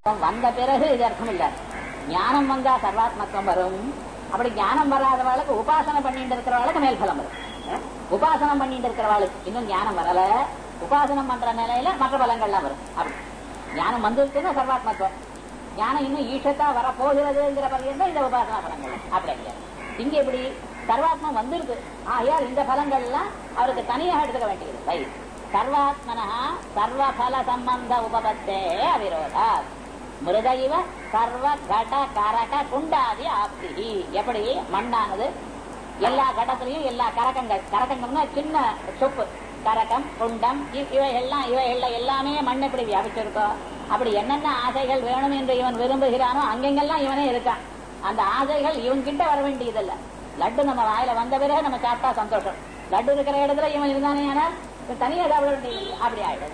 வந்த பிறகு இது அர்த்தம் இல்ல ஞானம் வந்தா சர்வாத்மத்துவம் வரும் அப்படி ஞானம் வராதவாளுக்கு உபாசனை பண்ணிட்டு இருக்கிறவாளுக்கு மேல் பலம் வரும் உபாசனம் பண்ணிட்டு இருக்கிறவாளுக்கு இன்னும் ஞானம் வரல உபாசனம் பண்ற நிலையில மற்ற பலங்கள்லாம் வரும் அப்படி ஞானம் வந்துருச்சுன்னா சர்வாத்மத்துவம் ஞானம் இன்னும் ஈஷத்தா வர போகிறதுங்கிற பரியந்தம் இந்த உபாசனா பலங்கள் அப்படி கிடையாது இங்க எப்படி சர்வாத்மா வந்துருக்கு ஆகையால் இந்த பலங்கள் எல்லாம் அவருக்கு தனியாக எடுத்துக்க வேண்டியது ரை சர்வாத்மனா சர்வ பல சம்பந்த உபபத்தே அவிரோதா மிருத இவ சர்வ கட கரக குண்டாதி ஆப்தி எப்படி மண்ணானது எல்லா கடத்திலையும் எல்லா கரகங்கள் கரகங்கள்னா சின்ன சொப்பு கரகம் குண்டம் இ- இவைகள்லாம் இவைகள்ல எல்லாமே மண் எப்படி வியாபிச்சிருக்கோ அப்படி என்னென்ன ஆசைகள் வேணும் என்று இவன் விரும்புகிறானோ அங்கெங்கெல்லாம் இவனே இருக்கான் அந்த ஆசைகள் இவன் கிட்ட வர வேண்டியதில்லை லட்டு நம்ம வாயில வந்த பிறகு நம்ம சாப்பிட்டா சந்தோஷம் லட்டு இருக்கிற இடத்துல இவன் இருந்தானே ஆனால் இவன் தனியா சாப்பிட வேண்டியது அப்படி ஆயிடுது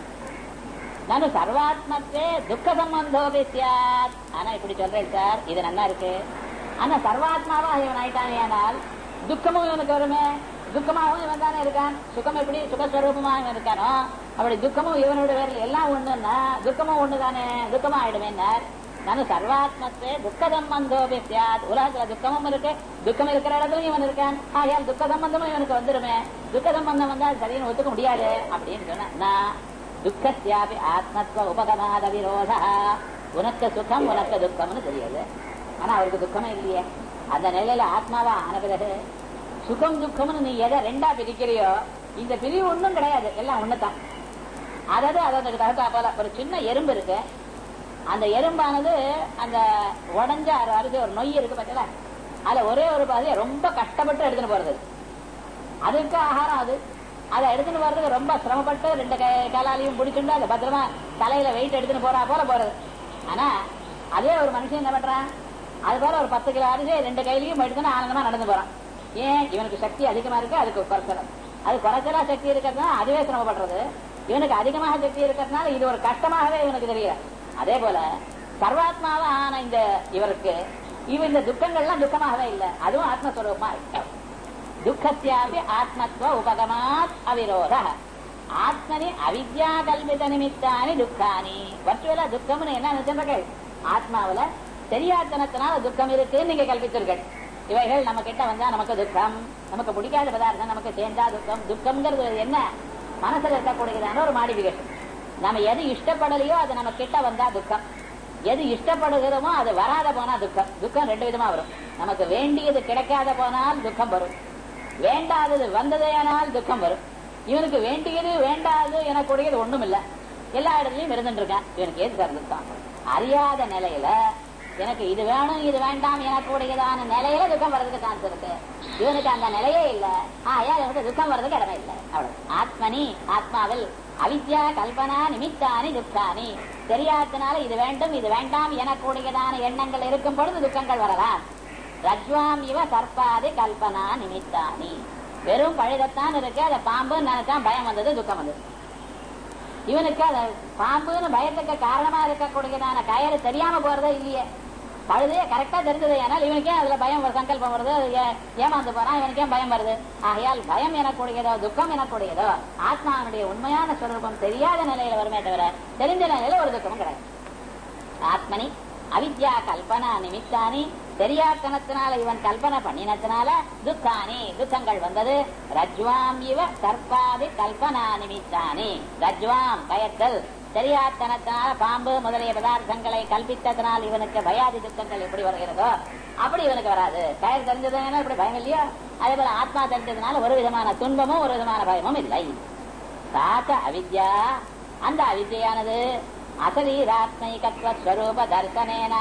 ನಾನು சர்வாத்மத்தே துக்க சம்பந்தோபி சியாத் ஆனா இப்படி சொல்றேன் சார் இது நல்லா இருக்கு ஆனா சர்வாத்மாவா இவன் ஆயிட்டானே ஆனால் துக்கமும் இவனுக்கு வருமே துக்கமாகவும் இவன் தானே இருக்கான் சுகம் எப்படி சுகஸ்வரூபமா இவன் இருக்கானோ அப்படி துக்கமும் இவனோட வேறு எல்லாம் ஒண்ணுன்னா துக்கமும் ஒண்ணுதானே துக்கமா ஆயிடுமேன்னார் நான் சர்வாத்மத்தே துக்க சம்பந்தோபி சியாத் உலகத்துல துக்கமும் இருக்கு துக்கம் இருக்கிற இடத்துலயும் இவன் இருக்கான் ஆகையால் துக்க சம்பந்தமும் இவனுக்கு வந்துருமே துக்க சம்பந்தம் வந்தா அது சரின்னு ஒத்துக்க முடியாது அப்படின்னு சொன்னா நான் துக்கத்தியாபி ஆத்மத்துவ உபகமாத விரோத உனக்கு சுகம் உனக்கு துக்கம்னு தெரியாது ஆனா அவருக்கு துக்கமே இல்லையே அந்த நிலையில ஆத்மாவா ஆன பிறகு சுகம் துக்கம்னு நீ எதை ரெண்டா பிரிக்கிறியோ இந்த பிரிவு ஒண்ணும் கிடையாது எல்லாம் ஒண்ணுதான் அதாவது அதற்கு தகுந்தா போல ஒரு சின்ன எறும்பு இருக்கு அந்த எறும்பானது அந்த உடஞ்ச அரு- அரிசி ஒரு நொய் இருக்கு பார்த்தல அதுல ஒரே ஒரு பாதியை ரொம்ப கஷ்டப்பட்டு எடுத்துன்னு போறது அதுக்கு ஆகாரம் அது அதை எடுத்துன்னு போறதுக்கு ரொம்ப சிரமப்பட்டு ரெண்டு கை- காலாலையும் பிடிச்சுண்டு அதை பத்திரமா தலையில வெயிட் எடுத்துன்னு போறா போல போறது ஆனா அதே ஒரு மனுஷன் என்ன பண்றான் அது போல ஒரு பத்து கிலோ அரிசி ரெண்டு கையிலையும் எடுத்துன்னு ஆனந்தமா நடந்து போறான் ஏன் இவனுக்கு சக்தி அதிகமா இருக்கு அதுக்கு குறைச்சல் அது குறைச்சலா சக்தி இருக்கிறதுனால அதுவே சிரமப்படுறது இவனுக்கு அதிகமாக சக்தி இருக்கிறதுனால இது ஒரு கஷ்டமாகவே இவனுக்கு தெரியல அதே போல சர்வாத்மாவா ஆன இந்த இவருக்கு இவன் இந்த துக்கங்கள்லாம் துக்கமாகவே இல்லை அதுவும் ஆத்மஸ்வரூபமா இருக்கு துக்கத்தியாபி ஆத்மத்துவ உபகமாத் அவிரோத ஆத்மனி அவித்யா கல்வித நிமித்தானி துக்கானி வர்ச்சுவலா துக்கம்னு என்ன நினைச்சிருக்கீர்கள் ஆத்மாவுல தெரியாதனத்தினால துக்கம் இருக்குன்னு நீங்க கல்பித்தீர்கள் இவைகள் நம்ம கிட்ட வந்தா நமக்கு துக்கம் நமக்கு பிடிக்காத பதார்த்தம் நமக்கு சேர்ந்தா துக்கம் துக்கம்ங்கிறது என்ன மனசுல இருக்கக்கூடியதான ஒரு மாடிஃபிகேஷன் நம்ம எது இஷ்டப்படலையோ அது நம்ம கிட்ட வந்தா துக்கம் எது இஷ்டப்படுகிறோமோ அது வராத போனா துக்கம் துக்கம் ரெண்டு விதமா வரும் நமக்கு வேண்டியது கிடைக்காத போனால் துக்கம் வரும் வேண்டாதது வந்ததேயானால் துக்கம் வரும் இவனுக்கு வேண்டியது வேண்டாது எனக்கூடியது ஒண்ணும் இல்ல எல்லா இடத்துலயும் இருந்துட்டு இருக்கான் இவனுக்கு ஏது சார் துக்கம் அறியாத நிலையில எனக்கு இது வேணும் இது வேண்டாம் எனக்கூடியதான நிலையில துக்கம் வர்றதுக்கு சான்ஸ் இருக்கு இவனுக்கு அந்த நிலையே இல்ல ஆயா இவனுக்கு துக்கம் வர்றதுக்கு இடமே இல்லை அவ்வளவு ஆத்மனி ஆத்மாவில் அவித்யா கல்பனா நிமித்தானி துக்கானி தெரியாதனால இது வேண்டும் இது வேண்டாம் எனக்கூடியதான எண்ணங்கள் இருக்கும் பொழுது துக்கங்கள் வரலாம் ரஜ்வாம் இவ சர்ப்பாதி கல்பனா நிமித்தானி வெறும் பழுதத்தான் இருக்கு அதை பாம்புன்னு நினைச்சான் பயம் வந்தது துக்கம் வந்தது இவனுக்கு அது பாம்புன்னு பயத்துக்கு காரணமா இருக்கக்கூடியதான கயறு தெரியாம போறதே இல்லையே பழுதே கரெக்டா தெரிஞ்சது ஏனால் இவனுக்கே அதுல பயம் வரும் சங்கல்பம் வருது ஏ- ஏமாந்து போறான் இவனுக்கே பயம் வருது ஆகையால் பயம் எனக்கூடியதோ துக்கம் எனக்கூடியதோ ஆத்மாவுடைய உண்மையான ஸ்வரூபம் தெரியாத நிலையில வருமே தவிர தெரிஞ்ச நிலையில ஒரு துக்கமும் கிடையாது ஆத்மனி அவித்யா கல்பனா நிமித்தானி தெரியாத்தனத்தினால இவன் கல்பனை பண்ணினத்தினால துக்கானி துக்கங்கள் வந்தது ரஜ்வாம் இவ சர்ப்பாதி கல்பனா நிமித்தானி ரஜ்வாம் பயத்தல் தெரியாத்தனத்தினால பாம்பு முதலிய பதார்த்தங்களை கல்பித்ததனால் இவனுக்கு பயாதி துக்கங்கள் எப்படி வருகிறதோ அப்படி இவனுக்கு வராது கயர் தெரிஞ்சதுன்னா இப்படி பயம் இல்லையா அதே போல ஆத்மா தெரிஞ்சதுனால ஒரு விதமான துன்பமும் ஒரு விதமான பயமும் இல்லை சாச்ச அவித்யா அந்த அவித்யானது அசரீராத்மைகத்வ ஸ்வரூப தர்சனேனா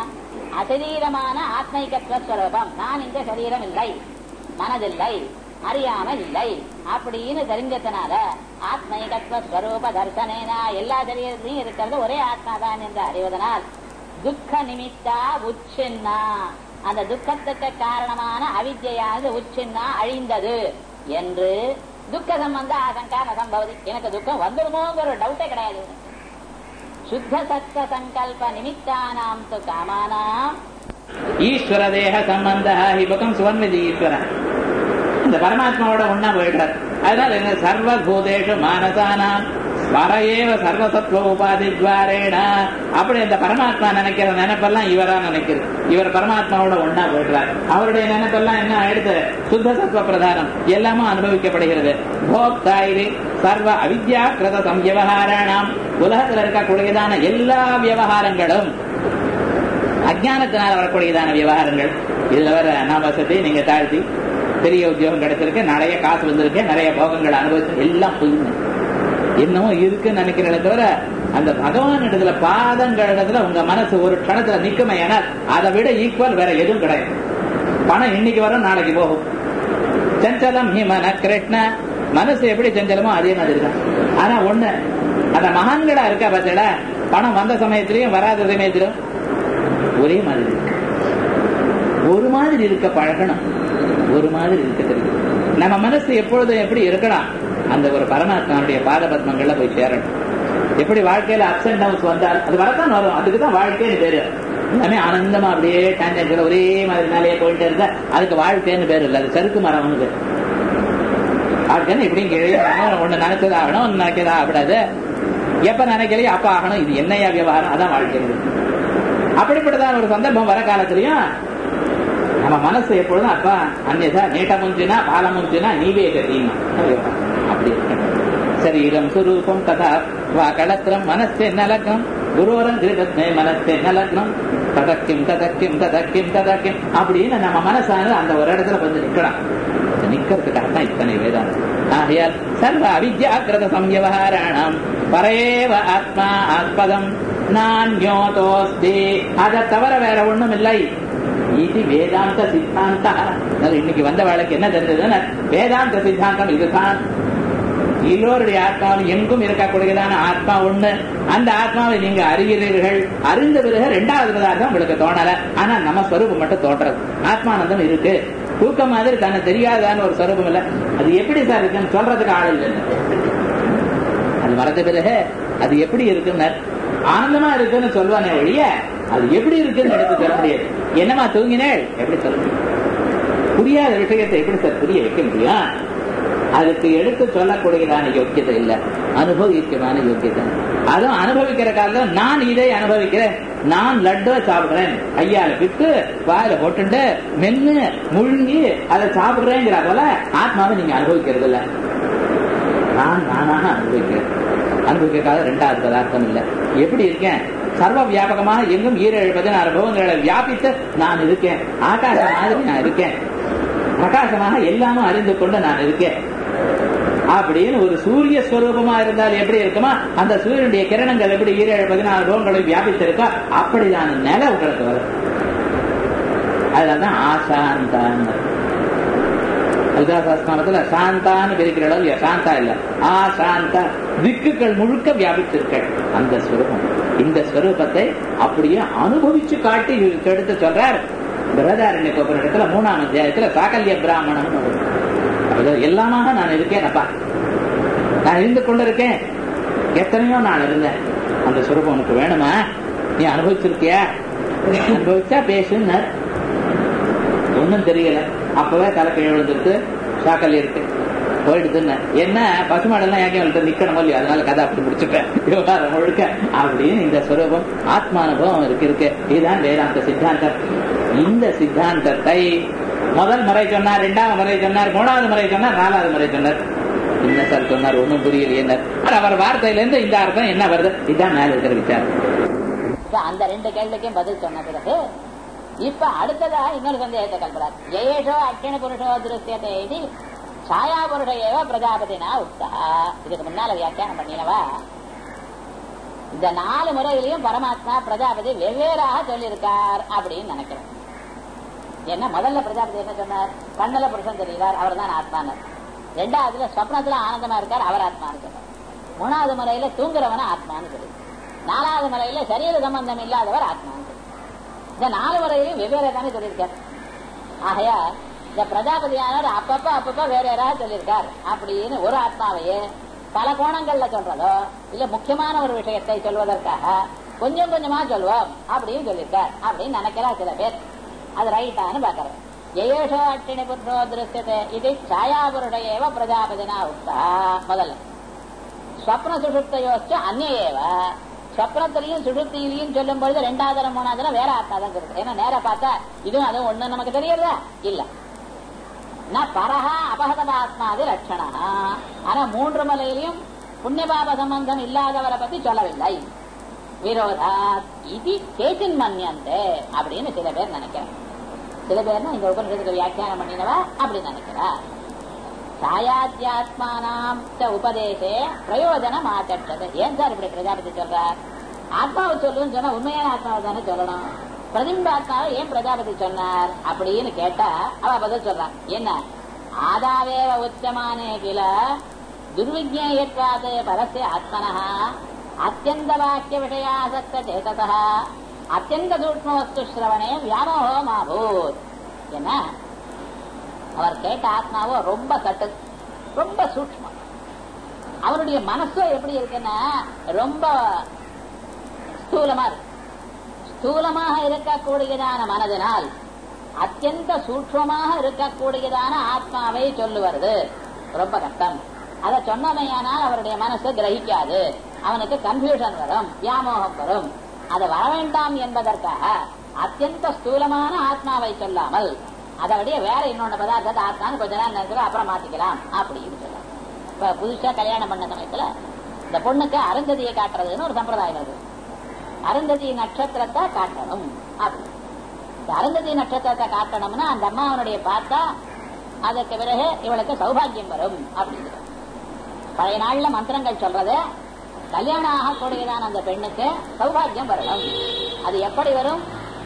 அசரீரமான ஆத்மைகத்வ ஸ்வரூபம் நான் இந்த சரீரம் இல்லை மனதில்லை அறியாமல் இல்லை அப்படின்னு தெரிஞ்சதுனால ஆத்மைகத்வ ஸ்வரூப தர்சனேனா எல்லா சரீரத்திலையும் இருக்கிறது ஒரே ஆத்மாதான் என்று அறிவதனால் துக்க நிமித்தா உச்சின்னா அந்த துக்கத்துக்கு காரணமான அவித்யானது உச்சின்னா அழிந்தது என்று துக்க சம்பந்த ஆசங்கா நசம்பவதி எனக்கு துக்கம் வந்துடுமோங்கிற ஒரு டவுட்டே கிடையாது இவனுக்கு. சுத்த சத்த சங்கல்ப நிமித்தானாம் து காமானாம் ஈஸ்வர தேக சம்பந்த இபக்கம் சுவர்ணிதி ஈஸ்வரன் இந்த பரமாத்மாவோட ஒன்னா போயிடுறார் அதனால என்ன சர்வபூதேஷு மானசானாம் வரையேவ சர்வசத்வ உபாதி துவாரேட அப்படி இந்த பரமாத்மா நினைக்கிற நினைப்பெல்லாம் இவரா நினைக்கிறது இவர் பரமாத்மாவோட ஒன்னா போயிடுறார் அவருடைய நினைப்பெல்லாம் என்ன ஆயிடுது சுத்த சத்வ பிரதானம் எல்லாமும் அனுபவிக்கப்படுகிறது போக்தா இது சர்வ அவித்யாக்கிருத சம்வியவகாராணாம் உலகத்தில் இருக்கக்கூடியதான எல்லா விவகாரங்களும் அஜானத்தினால் வரக்கூடியதான விவகாரங்கள் இதுல வர அனாவசத்தை நீங்க தாழ்த்தி பெரிய உத்தியோகம் கிடைச்சிருக்கு நிறைய காசு வந்திருக்கு நிறைய போகங்கள் அனுபவிச்சு எல்லாம் புரியுங்க என்னமோ இருக்குன்னு நினைக்கிறத தவிர அந்த பகவான் இடத்துல பாதங்கள் இடத்துல உங்க மனசு ஒரு க்ஷணத்துல நிக்குமே ஏன்னா அதை விட ஈக்குவல் வேற எதுவும் கிடையாது பணம் இன்னைக்கு வரும் நாளைக்கு போகும் சஞ்சலம் ஹிமன கிருஷ்ண மனசு எப்படி சஞ்சலமோ அதே மாதிரி தான் ஆனா ஒண்ணு அந்த மகான்களா இருக்கா பார்த்தல பணம் வந்த சமயத்திலையும் வராத சமயத்திலும் ஒரே மாதிரி இருக்கு ஒரு மாதிரி இருக்க பழகணும் ஒரு மாதிரி இருக்க தெரியும் நம்ம மனசு எப்பொழுதும் எப்படி இருக்கணும் அந்த ஒரு பரமாத்மாவுடைய பாத பத்மங்கள்ல போய் சேரணும் எப்படி வாழ்க்கையில அப்ஸ் அண்ட் டவுன்ஸ் வந்தால் அது வரத்தான் வரும் அதுக்கு தான் வாழ்க்கைன்னு பேரு எல்லாமே ஆனந்தமா அப்படியே டான்ஜென்ட்ல ஒரே மாதிரி மேலேயே போயிட்டே இருந்தா அதுக்கு வாழ்க்கைன்னு பேரு இல்ல அது சறுக்கு மரம்னு பேரு வாழ்க்கைன்னு இப்படியும் கீழே இறங்கணும், ஒண்ணு நினைச்சது ஆகணும் ஒண்ணு நினைக்கிறதா ஆகக்கூடாது எப்ப நினைக்கலையோ அப்ப ஆகணும் இது என்னையா விவகாரம் அதான் வாழ்க்கை அப்படிப்பட்டதான ஒரு சந்தர்ப்பம் வர காலத்திலையும் நம்ம மனசு எப்பொழுதும் அப்பா அந்நியதா நீட்ட முஞ்சினா பால முஞ்சினா நீவே கட்டினா அப்படி இருக்கணும். சரீரம் சுரூபம் கதா வா களத்திரம் மனசே நலக்கம் குருவரம் கிருதத்மே மனசே நலக்கம் ததக்கிம் ததக்கிம் ததக்கிம் ததக்கிம் அப்படின்னு நம்ம மனசானது அந்த ஒரு இடத்துல வந்து நிக்கணும் அது நிக்கிறதுக்காக தான் இத்தனை வேதாந்தம் ஆகையால் சர்வ அவித்யாக்கிரத சம்யவகாராணம் பரேவ ஆத்மா ஆஸ்பதம் நான்யோதோஸ்தி அதை தவிர வேற ஒண்ணும் இல்லை இது வேதாந்த சித்தாந்த இன்னைக்கு வந்த வேலைக்கு என்ன தெரிஞ்சதுன்னா வேதாந்த சித்தாந்தம் இதுதான் எல்லோருடைய ஆத்மாவும் எங்கும் இருக்கக்கூடியதான ஆத்மா ஒண்ணு அந்த ஆத்மாவை நீங்க அறிகிறீர்கள் அறிந்த பிறகு ரெண்டாவது பதார்த்தம் உங்களுக்கு தோணல ஆனா நம்ம ஸ்வரூபம் மட்டும் தோன்றது ஆத்மானந்தம் இருக்கு தூக்கம் மாதிரி தன்னை தெரியாதான ஒரு ஸ்வரூபம் இல்ல அது எப்படி சார் இருக்குன்னு சொல்றதுக்கு ஆள் இல்லைன்னு அது மறந்த பிறகு அது எப்படி இருக்குன்னு ஆனந்தமா இருக்குன்னு சொல்லுவானே ஒழிய அது எப்படி இருக்குன்னு எடுத்து சொல்ல முடியாது என்னமா தூங்கினேள் எப்படி சொல்ல முடியும் புரியாத விஷயத்தை எப்படி சார் புரிய வைக்க முடியும் அதுக்கு எடுத்து சொல்லக்கூடியதான யோக்கியதை இல்ல அனுபவிக்கமான யோக்கியதை அதுவும் அனுபவிக்கிற காலத்துல நான் இதை அனுபவிக்கிறேன் நான் லட்டு சாப்பிடுறேன் கையால விட்டு வாயில போட்டுண்டு மென்னு முழுங்கி அதை சாப்பிடுறேங்கிற போல ஆத்மாவை நீங்க அனுபவிக்கிறது இல்ல நான் நானாக அனுபவிக்கிறேன் அனுபவிக்கிறதுக்காக ரெண்டாவது பதார்த்தம் இல்ல எப்படி இருக்கேன் சர்வ வியாபகமாக எங்கும் ஈரேழு பதினாறு அனுபவங்களை வியாபித்து நான் இருக்கேன் ஆகாசம் மாதிரி நான் இருக்கேன் பிரகாசமாக எல்லாமும் அறிந்து கொண்டு நான் இருக்கேன் அப்படின்னு ஒரு சூரிய ஸ்வரூபமா இருந்தால் எப்படி இருக்குமா அந்த சூரியனுடைய கிரணங்கள் எப்படி ஈரேழு பதினாறு ரோகங்களை வியாபித்திருக்கோ அப்படிதான் நிலை உங்களுக்கு வரும் அதுதான் ஆசாந்தான் உதாசாஸ்தானத்துல சாந்தான்னு பிரிக்கிற அளவு சாந்தா இல்ல ஆ சாந்தா திக்குகள் முழுக்க வியாபித்திருக்கள் அந்த ஸ்வரூபம் இந்த ஸ்வரூபத்தை அப்படியே அனுபவிச்சு காட்டி எடுத்து சொல்றார் பிரதாரண்ய கோபுரத்துல மூணாம் அத்தியாயத்துல சாகல்ய பிராமணம் எல்லாமாக நான் இருக்கேன் அப்பா நான் இருந்து கொண்டிருக்கேன் எத்தனையோ நான் இருந்தேன் அந்த சுரூபம் உனக்கு வேணுமா நீ அனுபவிச்சிருக்கியா அனுபவிச்சா பேசுன்னு ஒன்னும் தெரியல அப்பவே தலைக்கு எழுந்துட்டு சாக்கல் இருக்கு போயிடுதுன்னு என்ன பசுமாடெல்லாம் ஏன் வந்துட்டு நிக்கணும் இல்லையா அதனால கதை அப்படி முடிச்சுட்டேன் விவகாரம் முழுக்க அப்படின்னு இந்த ஸ்வரூபம் ஆத்மானுபவம் இருக்கு இருக்கு இதுதான் வேதாந்த சித்தாந்தம் இந்த சித்தாந்தத்தை முதல் முறை சொன்னார் இரண்டாவது முறை சொன்னார் மூணாவது முறை சொன்னார் நாலாவது முறை சொன்னார் என்ன சார் சொன்னார் ஒன்னும் புரியலையே அவர் வார்த்தையில இருந்து இந்த அர்த்தம் என்ன வருது இதுதான் மேல இருக்கிற விசாரம் அந்த ரெண்டு கேள்விக்கும் பதில் சொன்ன பிறகு இப்ப அடுத்ததா இன்னொரு சந்தேகத்தை கல்பறார் ஜெயேஷோ அக்ஷண புருஷோ திருஷ்யத்தை இது சாயா புருஷ ஏவ பிரஜாபதினா உத்தா இதுக்கு முன்னால வியாக்கியானம் பண்ணினவா இந்த நாலு முறையிலையும் பரமாத்மா பிரஜாபதி வெவ்வேறாக சொல்லியிருக்கார் அப்படின்னு நினைக்கிறேன் என்ன முதல்ல பிரஜாபதி என்ன சொன்னார் கண்ணல புருஷன் தெரிகிறார் அவர் தான் ஆத்மானர் ரெண்டாவதுல சொப்னத்துல ஆனந்தமா இருக்கார் அவர் ஆத்மான்னு சொன்னார் மூணாவது முறையில தூங்குறவன ஆத்மான்னு சொல்லி நாலாவது முறையில சரீர சம்பந்தம் இல்லாதவர் ஆத்மான்னு சொல்லி இந்த நாலு முறையிலையும் வெவ்வேறு தானே சொல்லியிருக்கார் ஆகையா இந்த பிரஜாபதியானவர் அப்பப்ப அப்பப்ப வேற யாராவது சொல்லியிருக்கார் அப்படின்னு ஒரு ஆத்மாவையே பல கோணங்கள்ல சொல்றதோ இல்ல முக்கியமான ஒரு விஷயத்தை சொல்வதற்காக கொஞ்சம் கொஞ்சமா சொல்வோம் அப்படின்னு சொல்லியிருக்கார் அப்படின்னு நினைக்கிறா சில பேர் அது ரைட்டான்னு பாக்குறது ஜெயேஷோ அட்டினி புருஷோ திருஷ்யத்தை இது சாயாபுருடையவ பிரஜாபதினா உக்தா முதல்ல ஸ்வப்ன சுஷுப்தையோச்சு அந்நேவ ஸ்வப்னத்திலையும் சுஷுப்தியிலையும் சொல்லும் பொழுது ரெண்டாவது தரம் மூணாவது தரம் வேற ஆத்மா தான் இருக்கு ஏன்னா நேரா பார்த்தா இதுவும் அதுவும் ஒண்ணு நமக்கு தெரியறதா இல்ல நான் பரஹா அபகதமாத்மாதி லட்சணா ஆனா மூன்று மலையிலையும் புண்ணியபாப சம்பந்தம் இல்லாதவரை பத்தி சொல்லவில்லை விரோதா இது கேசின் மன்யந்தே அப்படின்னு சில பேர் நினைக்கிறார் சில பேர்னா இந்த உபநிஷத்துக்கு வியாக்கியானம் பண்ணினவா அப்படி நினைக்கிறா சாயாத்தியாத்மானாம் உபதேசே பிரயோஜனம் ஆச்சது ஏன் சார் இப்படி பிரஜாபதி சொல்றார் ஆத்மாவை சொல்லுன்னு சொன்னா உண்மையான ஆத்மாவை தானே சொல்லணும் பிரதிம்ப ஆத்மாவை ஏன் பிரஜாபதி சொன்னார் அப்படின்னு கேட்டா அவ பதில் சொல்றான் என்ன ஆதாவேவ உச்சமானே கில துர்விஜேயத்வாது பரஸ்ய ஆத்மனः அத்தியந்த வாக்கிய விஷயாசக்த சேதசः அத்தியந்த சூக்ம வஸ்து சிரவணே வியாமோகோ மாபூத் என்ன அவர் கேட்ட ஆத்மாவோ ரொம்ப கட்டு ரொம்ப சூக்மம் அவருடைய மனசோ எப்படி இருக்குன்னா ரொம்ப ஸ்தூலமா இருக்கு ஸ்தூலமாக இருக்கக்கூடியதான மனதினால் அத்தியந்த சூக்மமாக இருக்கக்கூடியதான ஆத்மாவை சொல்லுவது ரொம்ப கஷ்டம் அதை சொன்னமையானால் அவருடைய மனசு கிரகிக்காது அவனுக்கு கன்ஃபியூஷன் வரும் வியாமோகம் வரும் அது வர வேண்டாம் என்பதற்காக அத்தியந்த ஸ்தூலமான ஆத்மாவை சொல்லாமல் அதை விட வேற இன்னொன்று பதார்த்தத்தை ஆத்மான்னு கொஞ்ச நேரம் நினைக்கிறோம் அப்புறம் மாத்திக்கலாம் அப்படின்னு சொல்லலாம் இப்ப புதுசா கல்யாணம் பண்ண சமயத்துல இந்த பொண்ணுக்கு அருந்ததியை காட்டுறதுன்னு ஒரு சம்பிரதாயம் அது அருந்ததி நட்சத்திரத்தை காட்டணும் அப்படி இந்த அருந்ததி நட்சத்திரத்தை காட்டணும்னா அந்த அம்மாவனுடைய பார்த்தா அதற்கு பிறகு இவளுக்கு சௌபாகியம் வரும் அப்படிங்கிறது பழைய நாள்ல மந்திரங்கள் சொல்றது கல்யாணம் ஆகக்கூடியதான அந்த பெண்ணுக்கு சௌபாகியம் வரணும் அது எப்படி வரும்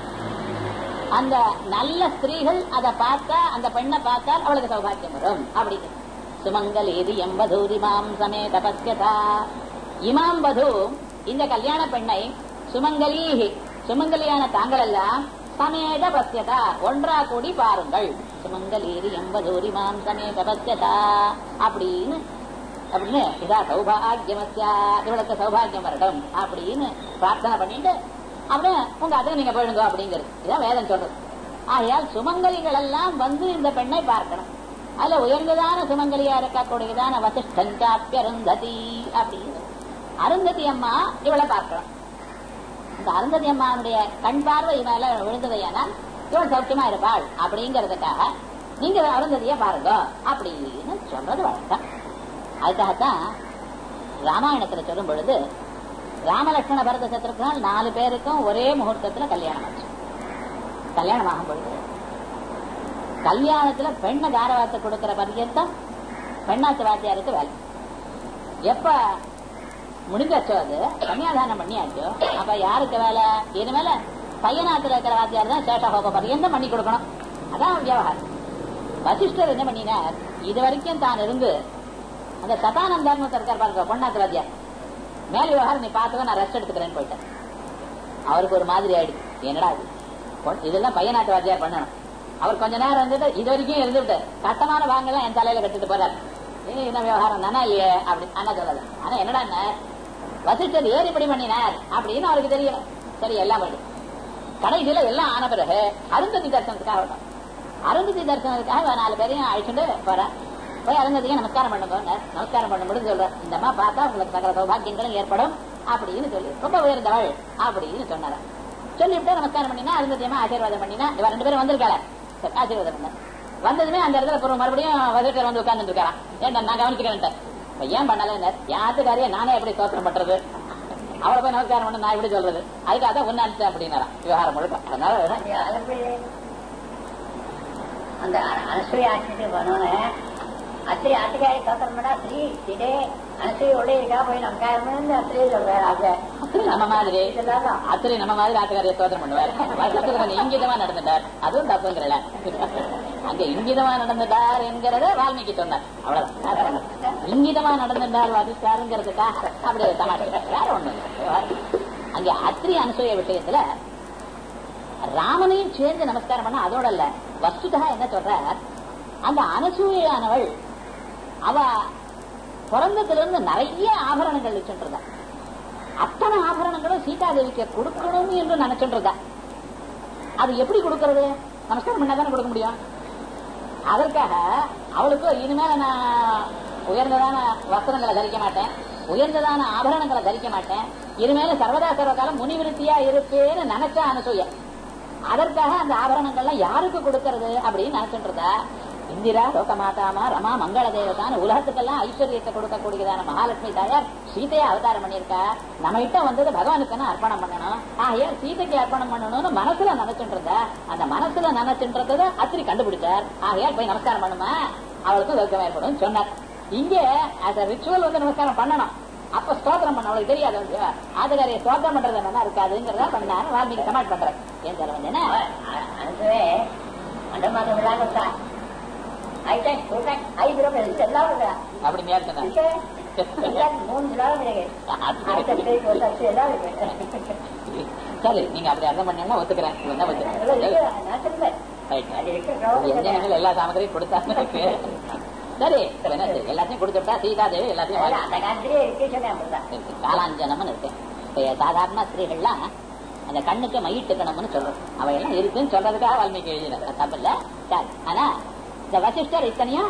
அந்த நல்ல ஸ்திரீகள் அதை பார்த்தா அந்த பெண்ணை பார்த்தால் அவளுக்கு சௌபாகியம் வரும் அப்படிங்கிறது சுமங்கல் ஏதி எம்பதூரி மாம் சமேத பஸ்யதா இமாம் பது இந்த கல்யாண பெண்ணை சுமங்கலி சுமங்கலியான தாங்கள் எல்லாம் சமேத பஸ்யதா ஒன்றா கூடி பாருங்கள் சுமங்கலீரி எம்பதூரி மாம் சமேத பஸ்யதா அப்படின்னு அப்படின்னு இதா சௌபாகியமஸ்யா இவளுக்கு சௌபாகியம் வரட்டும் அப்படின்னு பிரார்த்தனை பண்ணிட்டு அப்படியே உங்க அதுக்கு நீங்க போயிடுங்க அப்படிங்கிறது இதான் வேதம் சொல்றது ஆகையால் சுமங்கலிகள் எல்லாம் வந்து இந்த பெண்ணை பார்க்கணும் அதுல உயர்ந்ததான சுமங்கலியா இருக்கக்கூடியதான வசிஷ்டஞ்சாப்பி அருந்ததி அப்படின்னு அருந்ததி அம்மா இவளை பார்க்கணும் இந்த அருந்ததி அம்மாவுடைய கண் பார்வை மேல விழுந்ததையானால் இவள் சௌக்கியமா இருப்பாள் அப்படிங்கறதுக்காக நீங்க அருந்ததிய பாருங்க அப்படின்னு சொல்றது வழக்கம் அதுக்காகத்தான் ராமாயணத்துல சொல்லும் பொழுது ராமலட்சுமண பரத சத்ருக்கனால் நாலு பேருக்கும் ஒரே முகூர்த்தத்துல கல்யாணம் ஆச்சு கல்யாணம் ஆகும் பொழுது கல்யாணத்துல பெண்ணை தாரவார்த்தை கொடுக்கிற பர்யந்தம் பெண்ணாத்து வாத்தியாருக்கு வேலை எப்ப முடிஞ்சாச்சோ அது கன்னியாதானம் பண்ணியாச்சோ அப்ப யாருக்கு வேலை இனிமேல பையனாத்துல இருக்கிற வாத்தியார் தான் சேஷ ஹோப பர்யந்தம் பண்ணி கொடுக்கணும் அதான் விவகாரம் வசிஷ்டர் என்ன பண்ணினார் இது வரைக்கும் தான் இருந்து அந்த சதானந்தான்னு இருக்கார் பாருங்க பொண்ணாத்து வாத்தியார் மேல விவகாரம் நீ பார்த்துக்கோ நான் ரெஸ்ட் எடுத்துக்கிறேன்னு போயிட்டேன் அவருக்கு ஒரு மாதிரி ஆயிடுச்சு என்னடா இது பொன்- இதெல்லாம் பையனாட்டு வாத்தியார் பண்ணணும் அவர் கொஞ்ச நேரம் இருந்துட்டு இது வரைக்கும் இருந்துட்டு கட்டமான வாங்கலாம் என் தலையில கட்டிட்டு போறாரு ஏ என்ன விவகாரம் தானே இல்லையே அப்படி அண்ணா சொல்லல ஆனா என்னடா வசிஷ்டர் ஏன் இப்படி பண்ணினார் அப்படின்னு அவருக்கு தெரியல சரி எல்லாம் போயிடுச்சு கடைசியில எல்லாம் ஆன பிறகு அருந்ததி தரிசனத்துக்காக வரணும் அருந்ததி தரிசனத்துக்காக நாலு பேரையும் அழைச்சிட்டு போறேன் போய் அருந்ததிக்கு நமஸ்காரம் பண்ணுங்க நமஸ்காரம் பண்ணும்போது சொல்றேன் இந்த அம்மா பார்த்தா உங்களுக்கு சகல சௌபாகியங்களும் ஏற்படும் அப்படின்னு சொல்லி ரொம்ப உயர்ந்தவள் அப்படின்னு சொன்னாரா சொல்லிவிட்டு நமஸ்காரம் பண்ணினா அருந்ததியமா ஆசீர்வாதம் பண்ணினா இவ ரெண்டு பேரும் வந்திருக்காள சரி, ஆசீர்வாதம் பண்ண வந்ததுமே அந்த இடத்துல அப்புறம் மறுபடியும் வசிட்டர் வந்து உட்கார்ந்து இருக்காராம் ஏன்டா நான் கவனிச்சுக்கிறேன் இப்ப ஏன் பண்ணல யாத்துக்காரியா நானே எப்படி சோத்திரம் பண்றது அவளை போய் நமஸ்காரம் பண்ண நான் எப்படி சொல்றது அதுக்காக தான் ஒன்னு அனுப்பிச்சேன் அப்படின்னாரா விவகாரம் முழுக்க அதனால அந்த அனசூய ஆட்சிக்கு போனோன்னு அத்திரி ஆட்டுக்காரி சோத்திரம் பண்ணா ஸ்ரீ இதே அனசூயோட இருக்கா போய் நமக்காரமே அத்திரியே சொல்றாரு ஆக அத்திரி நம்ம மாதிரி இதெல்லாம் அத்திரி நம்ம மாதிரி ஆட்டுக்காரிய சோதனம் பண்ணுவார் வருஷத்துக்கு கொஞ்சம் இங்கிதமா நடந்துட்டார் அதுவும் தப்புங்கிறல அங்க இங்கிதமா நடந்துட்டார் என்கிறத வால்மீகி சொன்னார் அவ்வளவுதான் இங்கிதமா நடந்துட்டார் வசிஷ்டாருங்கிறதுக்காக அப்படி ஒரு தமாஷை வேற ஒண்ணு இல்லை அங்க அத்திரி அனுசூய விஷயத்துல ராமனையும் சேர்ந்து நமஸ்காரம் பண்ண அதோட இல்ல வஸ்துதா என்ன சொல்ற அந்த அனசூயானவள் அவ பிறந்ததுல இருந்து நிறைய ஆபரணங்கள் வச்சுட்டு அத்தனை ஆபரணங்களும் சீதாதேவிக்கு கொடுக்கணும் என்று நினைச்சுட்டு அது எப்படி கொடுக்கறது நமஸ்காரம் பண்ணாதானே கொடுக்க முடியும் அதற்காக அவளுக்கு இனிமேல நான் உயர்ந்ததான வஸ்திரங்களை தரிக்க மாட்டேன் உயர்ந்ததான ஆபரணங்களை தரிக்க மாட்டேன் இனிமேல சர்வதா சர்வகாலம் முனிவிருத்தியா இருப்பேன்னு நினைச்ச அனுசூய அதற்காக அந்த ஆபரணங்கள்லாம் யாருக்கு கொடுக்கறது அப்படின்னு நினைச்சுட்டு இருந்தா இந்திரா லோகமாதாமா ரமா மங்கள தேவதான உலகத்துக்கெல்லாம் ஐஸ்வர்யத்தை கொடுக்கக்கூடியதான மகாலட்சுமி தாயார் சீதையை அவதாரம் பண்ணியிருக்கா நம்ம கிட்ட வந்தது பகவானுக்குன்னு அர்ப்பணம் பண்ணணும் ஆகையால் சீதைக்கு அர்ப்பணம் பண்ணணும்னு மனசுல நினைச்சுட்டு இருந்தா அந்த மனசுல நினைச்சுன்றத அத்திரி கண்டுபிடிச்சார் ஆகையால் போய் நமஸ்காரம் பண்ணுமா அவளுக்கு வெக்கம் ஏற்படும் சொன்னார் இங்க அந்த ரிச்சுவல் வந்து நமஸ்காரம் பண்ணணும் அப்ப ஸ்தோத்திரம் பண்ண அவளுக்கு தெரியாது வந்து ஆதகாரிய ஸ்தோத்திரம் பண்றது என்னன்னா இருக்காதுங்கிறதா பண்ணாரு வால்மீகி கமெண்ட் பண்றேன் ஏன் சொல்ல வந்தேன்னா அனுசவே அந்த மாதம் விழாக்கா ஐ டைம் டூ டைம் ஐ விரோம் எல்லாம் இருக்கா அப்படி மேற்கொண்டார் மூணு விழாவும் அடுத்த ஸ்டேஜ் ஒரு அச்சு எல்லாம் இருக்கு சரி நீங்க அப்படி அர்த்தம் பண்ணீங்கன்னா ஒத்துக்கிறேன் என்ன அதெல்லாம் ஒத்துக்கிறேன் இருக்கு, நான் சொல்றேன். Right. அது இருக்க எந்த கவனம் நேரம் எல்லா சாமகிரியும் கொடுத்தாங்க இருக்கு சரி இப்ப என்ன செய்ய? எல்லாத்தையும் கொடுத்துட்டா சீதாதேவி எல்லாத்தையும் அந்த வாங்கி- காலத்திலே இருக்கு சொன்னேன் அப்படிதான் இருக்கு. காலாஞ்சனம்னு இருக்கு இப்ப சாதாரண ஸ்திரீகள்லாம் அந்த கண்ணுக்கு மையிட்டுக்கணும்னு சொல்றோம் அவையெல்லாம் இருக்குன்னு சொல்றதுக்காக வால்மீகி எழுதினார் அது தப்பு இல்ல சரி ஆனா இந்த வசிஷ்டர் இத்தனையும்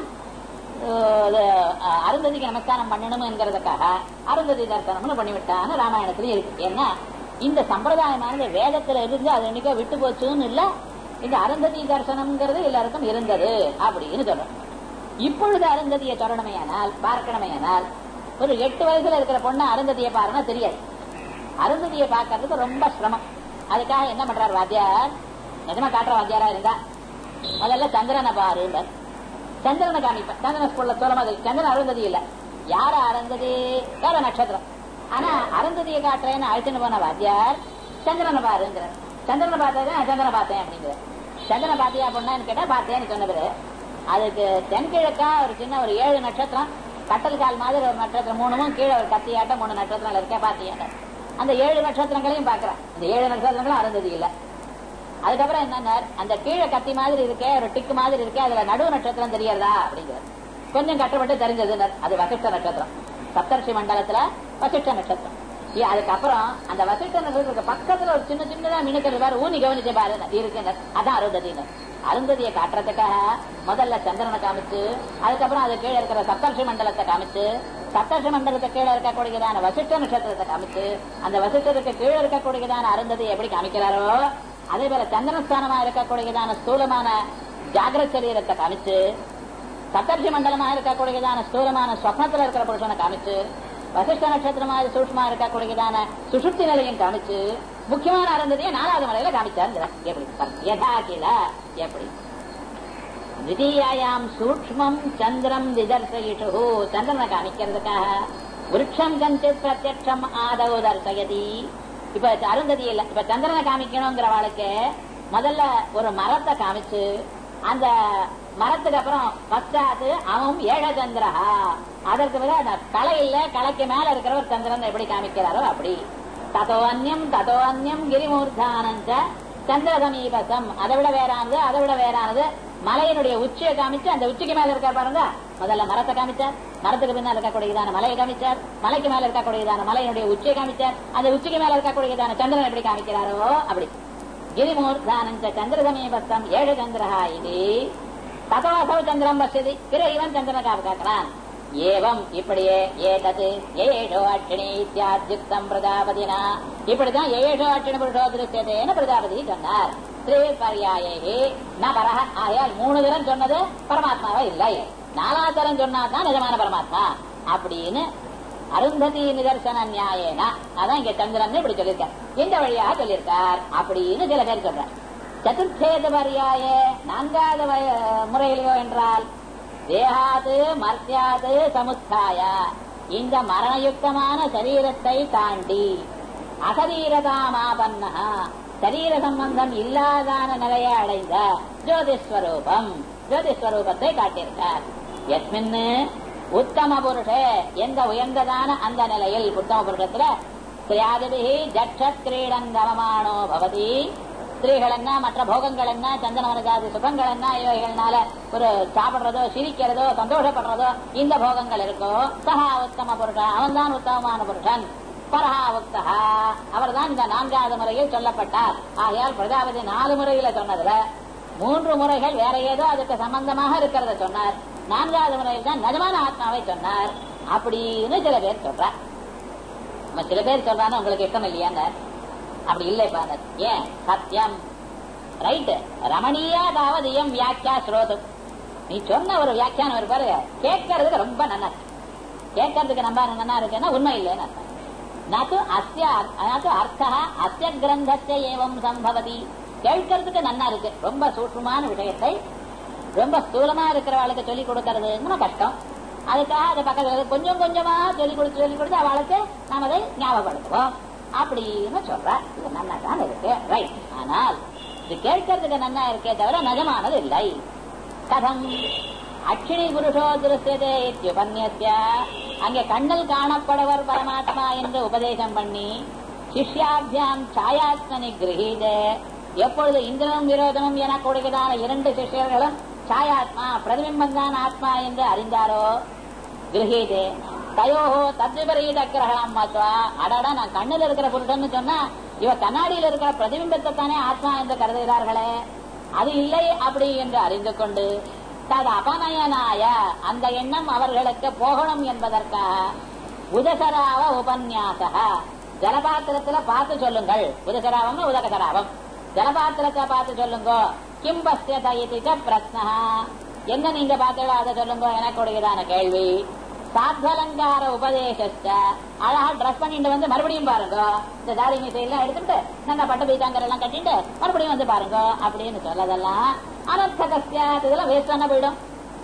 அஹ், இது, அஹ், அருந்ததிக்கு நமஸ்காரம் பண்ணணும்ங்கிறதுக்காக அருந்ததி தரிசனம்னு பண்ணிவிட்டான்னு ராமாயணத்திலயும் இருக்கு ஏன்னா இந்த சம்பிரதாயமானது வேதத்துல இருந்து அது என்னைக்கோ விட்டு போச்சுன்னு இல்ல இந்த அருந்ததி தரிசனம்ங்கிறது எல்லாருக்கும் இருந்தது அப்படின்னு சொல்றோம் இப்பொழுது அருந்ததியை தொடரணுமையானால் பார்க்கணுமையானால் ஒரு எட்டு வயசுல இருக்கிற பொண்ணு அருந்ததியை பாருன்னா தெரியாது அருந்ததியை பார்க்கறதுக்கு ரொம்ப சிரமம் அதுக்காக என்ன பண்றாரு வாத்தியார் நிஜமா காட்டுற வாத்தியாரா இருந்தா முதல்ல சந்திரனை பாருங்க சந்திரனை காமிப்பேன் சந்திரன் ஸ்கூல்ல சொல்ல மாதிரி சந்திரன் அருந்ததி இல்ல யார அருந்ததி வேற நட்சத்திரம் ஆனா அருந்ததியை காட்டுறேன்னு அழைச்சுன்னு போன வாத்தியார் சந்திரனை பாருங்கிற சந்திரனை பார்த்தது சந்திரனை பார்த்தேன் அப்படிங்கிற சந்திரனை பாத்தியா அப்படின்னா கேட்டா பார்த்தேன்னு சொன்னது அதுக்கு தென்கிழக்கா ஒரு சின்ன ஒரு ஏழு நட்சத்திரம் கட்டல் கால் மாதிரி ஒரு நட்சத்திரம் மூணுமும் கீழே ஒரு கத்தியாட்டம் மூணு நட்சத்திரம் இருக்க பாத்தியாட்ட அந்த ஏழு நட்சத்திரங்களையும் பாக்குறேன் அந்த ஏழு நட்சத்திரங்களும் அருந்ததி இல்ல அதுக்கப்புறம் என்னன்னா அந்த கீழே கத்தி மாதிரி இருக்கே ஒரு டிக்கு மாதிரி இருக்கே அதுல நடுவு நட்சத்திரம் தெரியறதா அப்படிங்கிறது கொஞ்சம் கட்டப்பட்டு தெரிஞ்சது அது வசிஷ்ட நட்சத்திரம் சப்தர்ஷி மண்டலத்துல வசிஷ்ட நட்சத்திரம் ஏ, அதுக்கப்புறம் அந்த வசிஷ்ட நட்சத்திரத்துக்கு பக்கத்துல ஒரு சின்ன சின்னதா மினுக்கிறது பாரு ஊனி கவனிச்ச பாரு இருக்கு அதான் அருந்ததின்னு அருந்ததியை காட்டுறதுக்காக முதல்ல சந்திரனை காமிச்சு அதுக்கப்புறம் அது கீழே இருக்கிற சப்தர்ஷி மண்டலத்தை காமிச்சு சப்தர்ஷி மண்டலத்தை கீழே இருக்கக்கூடியதான வசிஷ்ட நட்சத்திரத்தை காமிச்சு அந்த வசிஷ்டத்துக்கு கீழே இருக்கக்கூடியதான அருந்ததி எப்படி காமிக்கிறாரோ அதே போல சந்திரஸ்தானமா இருக்கக்கூடியதான ஸ்தூலமான ஜாகிரத சரீரத்தை காமிச்சு சப்தர்ஷி மண்டலமா இருக்கக்கூடியதான ஸ்தூலமான ஸ்வப்னத்துல இருக்கிற புருஷனை காமிச்சு வசிஷ்ட நட்சத்திரமா சூட்சமா இருக்கக்கூடியதான சுசுப்தி நிலையம் காமிச்சு முக்கியமான அருந்ததியை நாலாவது மலையில காமிச்சாருங்கிற எப்படி பாருங்க. யதா கில எப்படி திதீயாயாம் சூக்மம் சந்திரம் திதர்சயிஷு சந்திரனை காமிக்கிறதுக்காக விருட்சம் கஞ்சித் பிரத்யட்சம் ஆதவ தர்சயதி இப்ப அருந்ததி இல்ல இப்ப சந்திரனை காமிக்கணுங்கிற வாழ்க்கை முதல்ல ஒரு மரத்தை காமிச்சு அந்த மரத்துக்கு அப்புறம் பச்சாத்து அவன் ஏழ சந்திரஹா அதற்கு பிறகு அந்த களை இல்ல களைக்கு மேல இருக்கிறவர் சந்திரன் எப்படி காமிக்கிறாரோ அப்படி ததோ அந்யம் ததோ அந்யம் கிரிமூர்தானஞ்ச சந்திர சமீபசம் அதை விட வேறானது அதை விட வேறானது மலையினுடைய உச்சியை காமிச்சு அந்த உச்சிக்கு மேல இருக்க பாருங்க முதல்ல மரத்தை காமிச்சார் மரத்துக்கு பின்னால் இருக்கக்கூடியதான மலையை காமிச்சார் மலைக்கு மேல இருக்கக்கூடியதான மலையினுடைய உச்சியை காமிச்சார் அந்த உச்சிக்கு மேல இருக்கக்கூடியதான சந்திரன் எப்படி காமிக்கிறாரோ அப்படி கிரிமூர்தானஞ்ச சந்திர சமீபஸ்தம் ஏழு சந்திரஹா இது ததவாசவ சந்திரம் பசியது பிற இவன் சந்திரனை காக்கிறான் ஏவம் இப்படியே ஏதது ஏஷோ அட்சிணி இத்தியாத்யுக்தம் பிரஜாபதினா இப்படிதான் ஏஷோ அட்சிணி புருஷோ திருஷ்யதேன்னு பிரஜாபதி சொன்னார் ஸ்ரீ பர்யாயே ந பரஹ ஆகையால் மூணு தரம் சொன்னது பரமாத்மாவா இல்லை நாலாவது தரம் சொன்னாதான் நிஜமான பரமாத்மா அப்படின்னு அருந்ததி நிதர்சன நியாயேனா அதான் இங்க சந்திரன் இப்படி சொல்லியிருக்கார் இந்த வழியாக சொல்லியிருக்கார் அப்படின்னு சில பேர் சொல்றார் சதுர்த்தேத பரியாய நான்காவது வய- முறையிலையோ என்றால் தேகாது மர்த்தியாது சமுத்தாய இந்த மரணயுக்தமான சரீரத்தை தாண்டி அசரீரதாமாபன்ன சரீர சம்பந்தம் இல்லாதான நிலையை அடைந்த ஜோதிஸ்வரூபம் ஜோதிஸ்வரூபத்தை காட்டியிருக்கார் எஸ்மின்னு உத்தம புருஷே எந்த உயர்ந்ததான அந்த நிலையில் உத்தம புருஷத்துல ஸ்திரியாதிபிகி ஜட்சத் கிரீடன் கவமானோ பவதி ஸ்திரீகள் என்ன மற்ற போகங்கள் என்ன சந்தனவனஜாதி சுகங்கள் என்ன இவைகள்னால ஒரு சாப்பிடுறதோ சிரிக்கிறதோ சந்தோஷப்படுறதோ இந்த போகங்கள் இருக்கோ சஹா உத்தம புருஷன் அவன்தான் உத்தமமான புருஷன் பரஹா உக்தஹா அவர்தான் இந்த நான்காவது முறையில் சொல்லப்பட்டார் ஆகையால் பிரஜாபதி நாலு முறையில சொன்னதுல மூன்று முறைகள் வேற ஏதோ அதுக்கு சம்பந்தமாக இருக்கிறத சொன்னார் நான்காவது முறையில் தான் நிஜமான ஆத்மாவை சொன்னார் அப்படின்னு சில பேர் சொல்றா நம்ம சில பேர் சொல்றான்னு உங்களுக்கு இஷ்டம் இல்லையாங்க அப்படி இல்லை பாரு ஏன் சத்தியம் ரைட் ரமணீயா தாவது எம் வியாக்கியா ஸ்ரோதம் நீ சொன்ன ஒரு வியாக்கியானம் ஒரு பாருங்க கேட்கறதுக்கு ரொம்ப நல்லா இருக்கு கேட்கறதுக்கு ரொம்ப நல்லா இருக்குன்னா உண்மை இல்லைன்னு அர்த்தம் நது அஸ்ய நது அர்த்தா அஸ்ய கிரந்தத்தை ஏவம் சம்பவதி கேட்கறதுக்கு நல்லா இருக்கு ரொம்ப சூட்சமான விஷயத்தை ரொம்ப ஸ்தூலமா இருக்கிறவளுக்கு சொல்லிக் கொடுக்கறதுன்னு கஷ்டம் அதுக்காக அது பக்கத்துல கொஞ்சம் கொஞ்சமா சொல்லிக் கொடுத்து சொல்லிக் கொடுத்து அவளுக்கு நாம் அதை ஞாபகப்படுத்துவோம் அப்படின்னு சொல்ற இது நல்லா தான் இருக்கு ரைட் ஆனால் இது கேட்கறதுக்கு நல்லா இருக்கே தவிர நிஜமானது இல்லை கதம் அக்ஷிணி புருஷோ திருஷ்யதே இத்தியுபன்யஸ்ய அங்கே கண்ணில் காணப்படுவர் பரமாத்மா என்று உபதேசம் பண்ணி சிஷ்யாபியாம் சாயாத்மனி கிரகீதே எப்பொழுது இந்திரனும் விரோதமும் என கொடுக்கிறதான இரண்டு சிஷ்யர்களும் சாயாத்மா பிரதிபிம்பம் தான் ஆத்மா என்று அறிந்தாரோ கிரகீதே தயோஹோ தத்விபரீத கிரகணம் மாத்வா அடடா நான் கண்ணில் இருக்கிற புருஷன்னு சொன்னா இவ கண்ணாடியில் இருக்கிற பிரதிபிம்பத்தை தானே ஆத்மா என்று கருதுகிறார்களே அது இல்லை அப்படி என்று அறிந்து கொண்டு தது அபநயனாய அந்த எண்ணம் அவர்களுக்கு போகணும் என்பதற்காக உதசராவ உபன்யாச ஜலபாத்திரத்துல பார்த்து சொல்லுங்கள் உதசராவம்னு உதகசராவம் ஜலபாத்திரத்தை பார்த்து சொல்லுங்க கிம் பஸ்யத பிரஸ்னா என்ன நீங்க பார்த்தீங்களோ அதை சொல்லுங்க எனக்கு உடையதான கேள்வி சாத்வலங்கார உபதேசத்த அழகா ட்ரெஸ் பண்ணிட்டு வந்து மறுபடியும் பாருங்க இந்த தாடி மீசையெல்லாம் எடுத்துட்டு நாங்க பட்டு பீதாங்கர் எல்லாம் கட்டிட்டு மறுபடியும் வந்து பாருங்க அப்படின்னு சொல்லதெல்லாம் அனர்த்தகஸ்யா இதெல்லாம் வேஸ்டான போயிடும்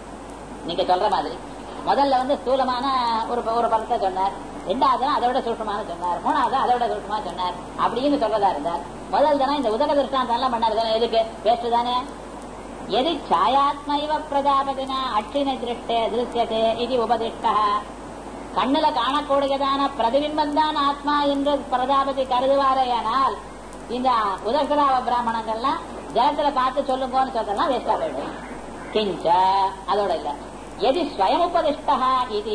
நீங்க சொல்ற மாதிரி முதல்ல வந்து ஸ்தூலமான ஒரு ஒரு படத்தை சொன்னார் ரெண்டாவது அதோட சூட்சமான சொன்னார் மூணாவது அதோட சூட்சமா சொன்னார் அப்படின்னு சொல்றதா இருந்தார் முதல் தானே இந்த உதக திருஷ்டாந்தம் எல்லாம் பண்ணாரு தானே எதுக்கு வேஸ்ட் தானே எது சாயாத்மைவ பிரஜாபதினா அட்சின திருஷ்டே திருஷ்யதே இது உபதிஷ்டா கண்ணுல காணக்கூடியதான பிரதிபிம்பம் தான் ஆத்மா என்று பிரஜாபதி கருதுவாரேயானால் இந்த உதகராவ பிராமணங்கள்லாம் ஜலத்துல பார்த்து சொல்லுங்கன்னு சொல்றதெல்லாம் வேஸ்டா போயிடும் கிஞ்ச அதோட இல்ல எது ஸ்வயமுபதிஷ்டா இது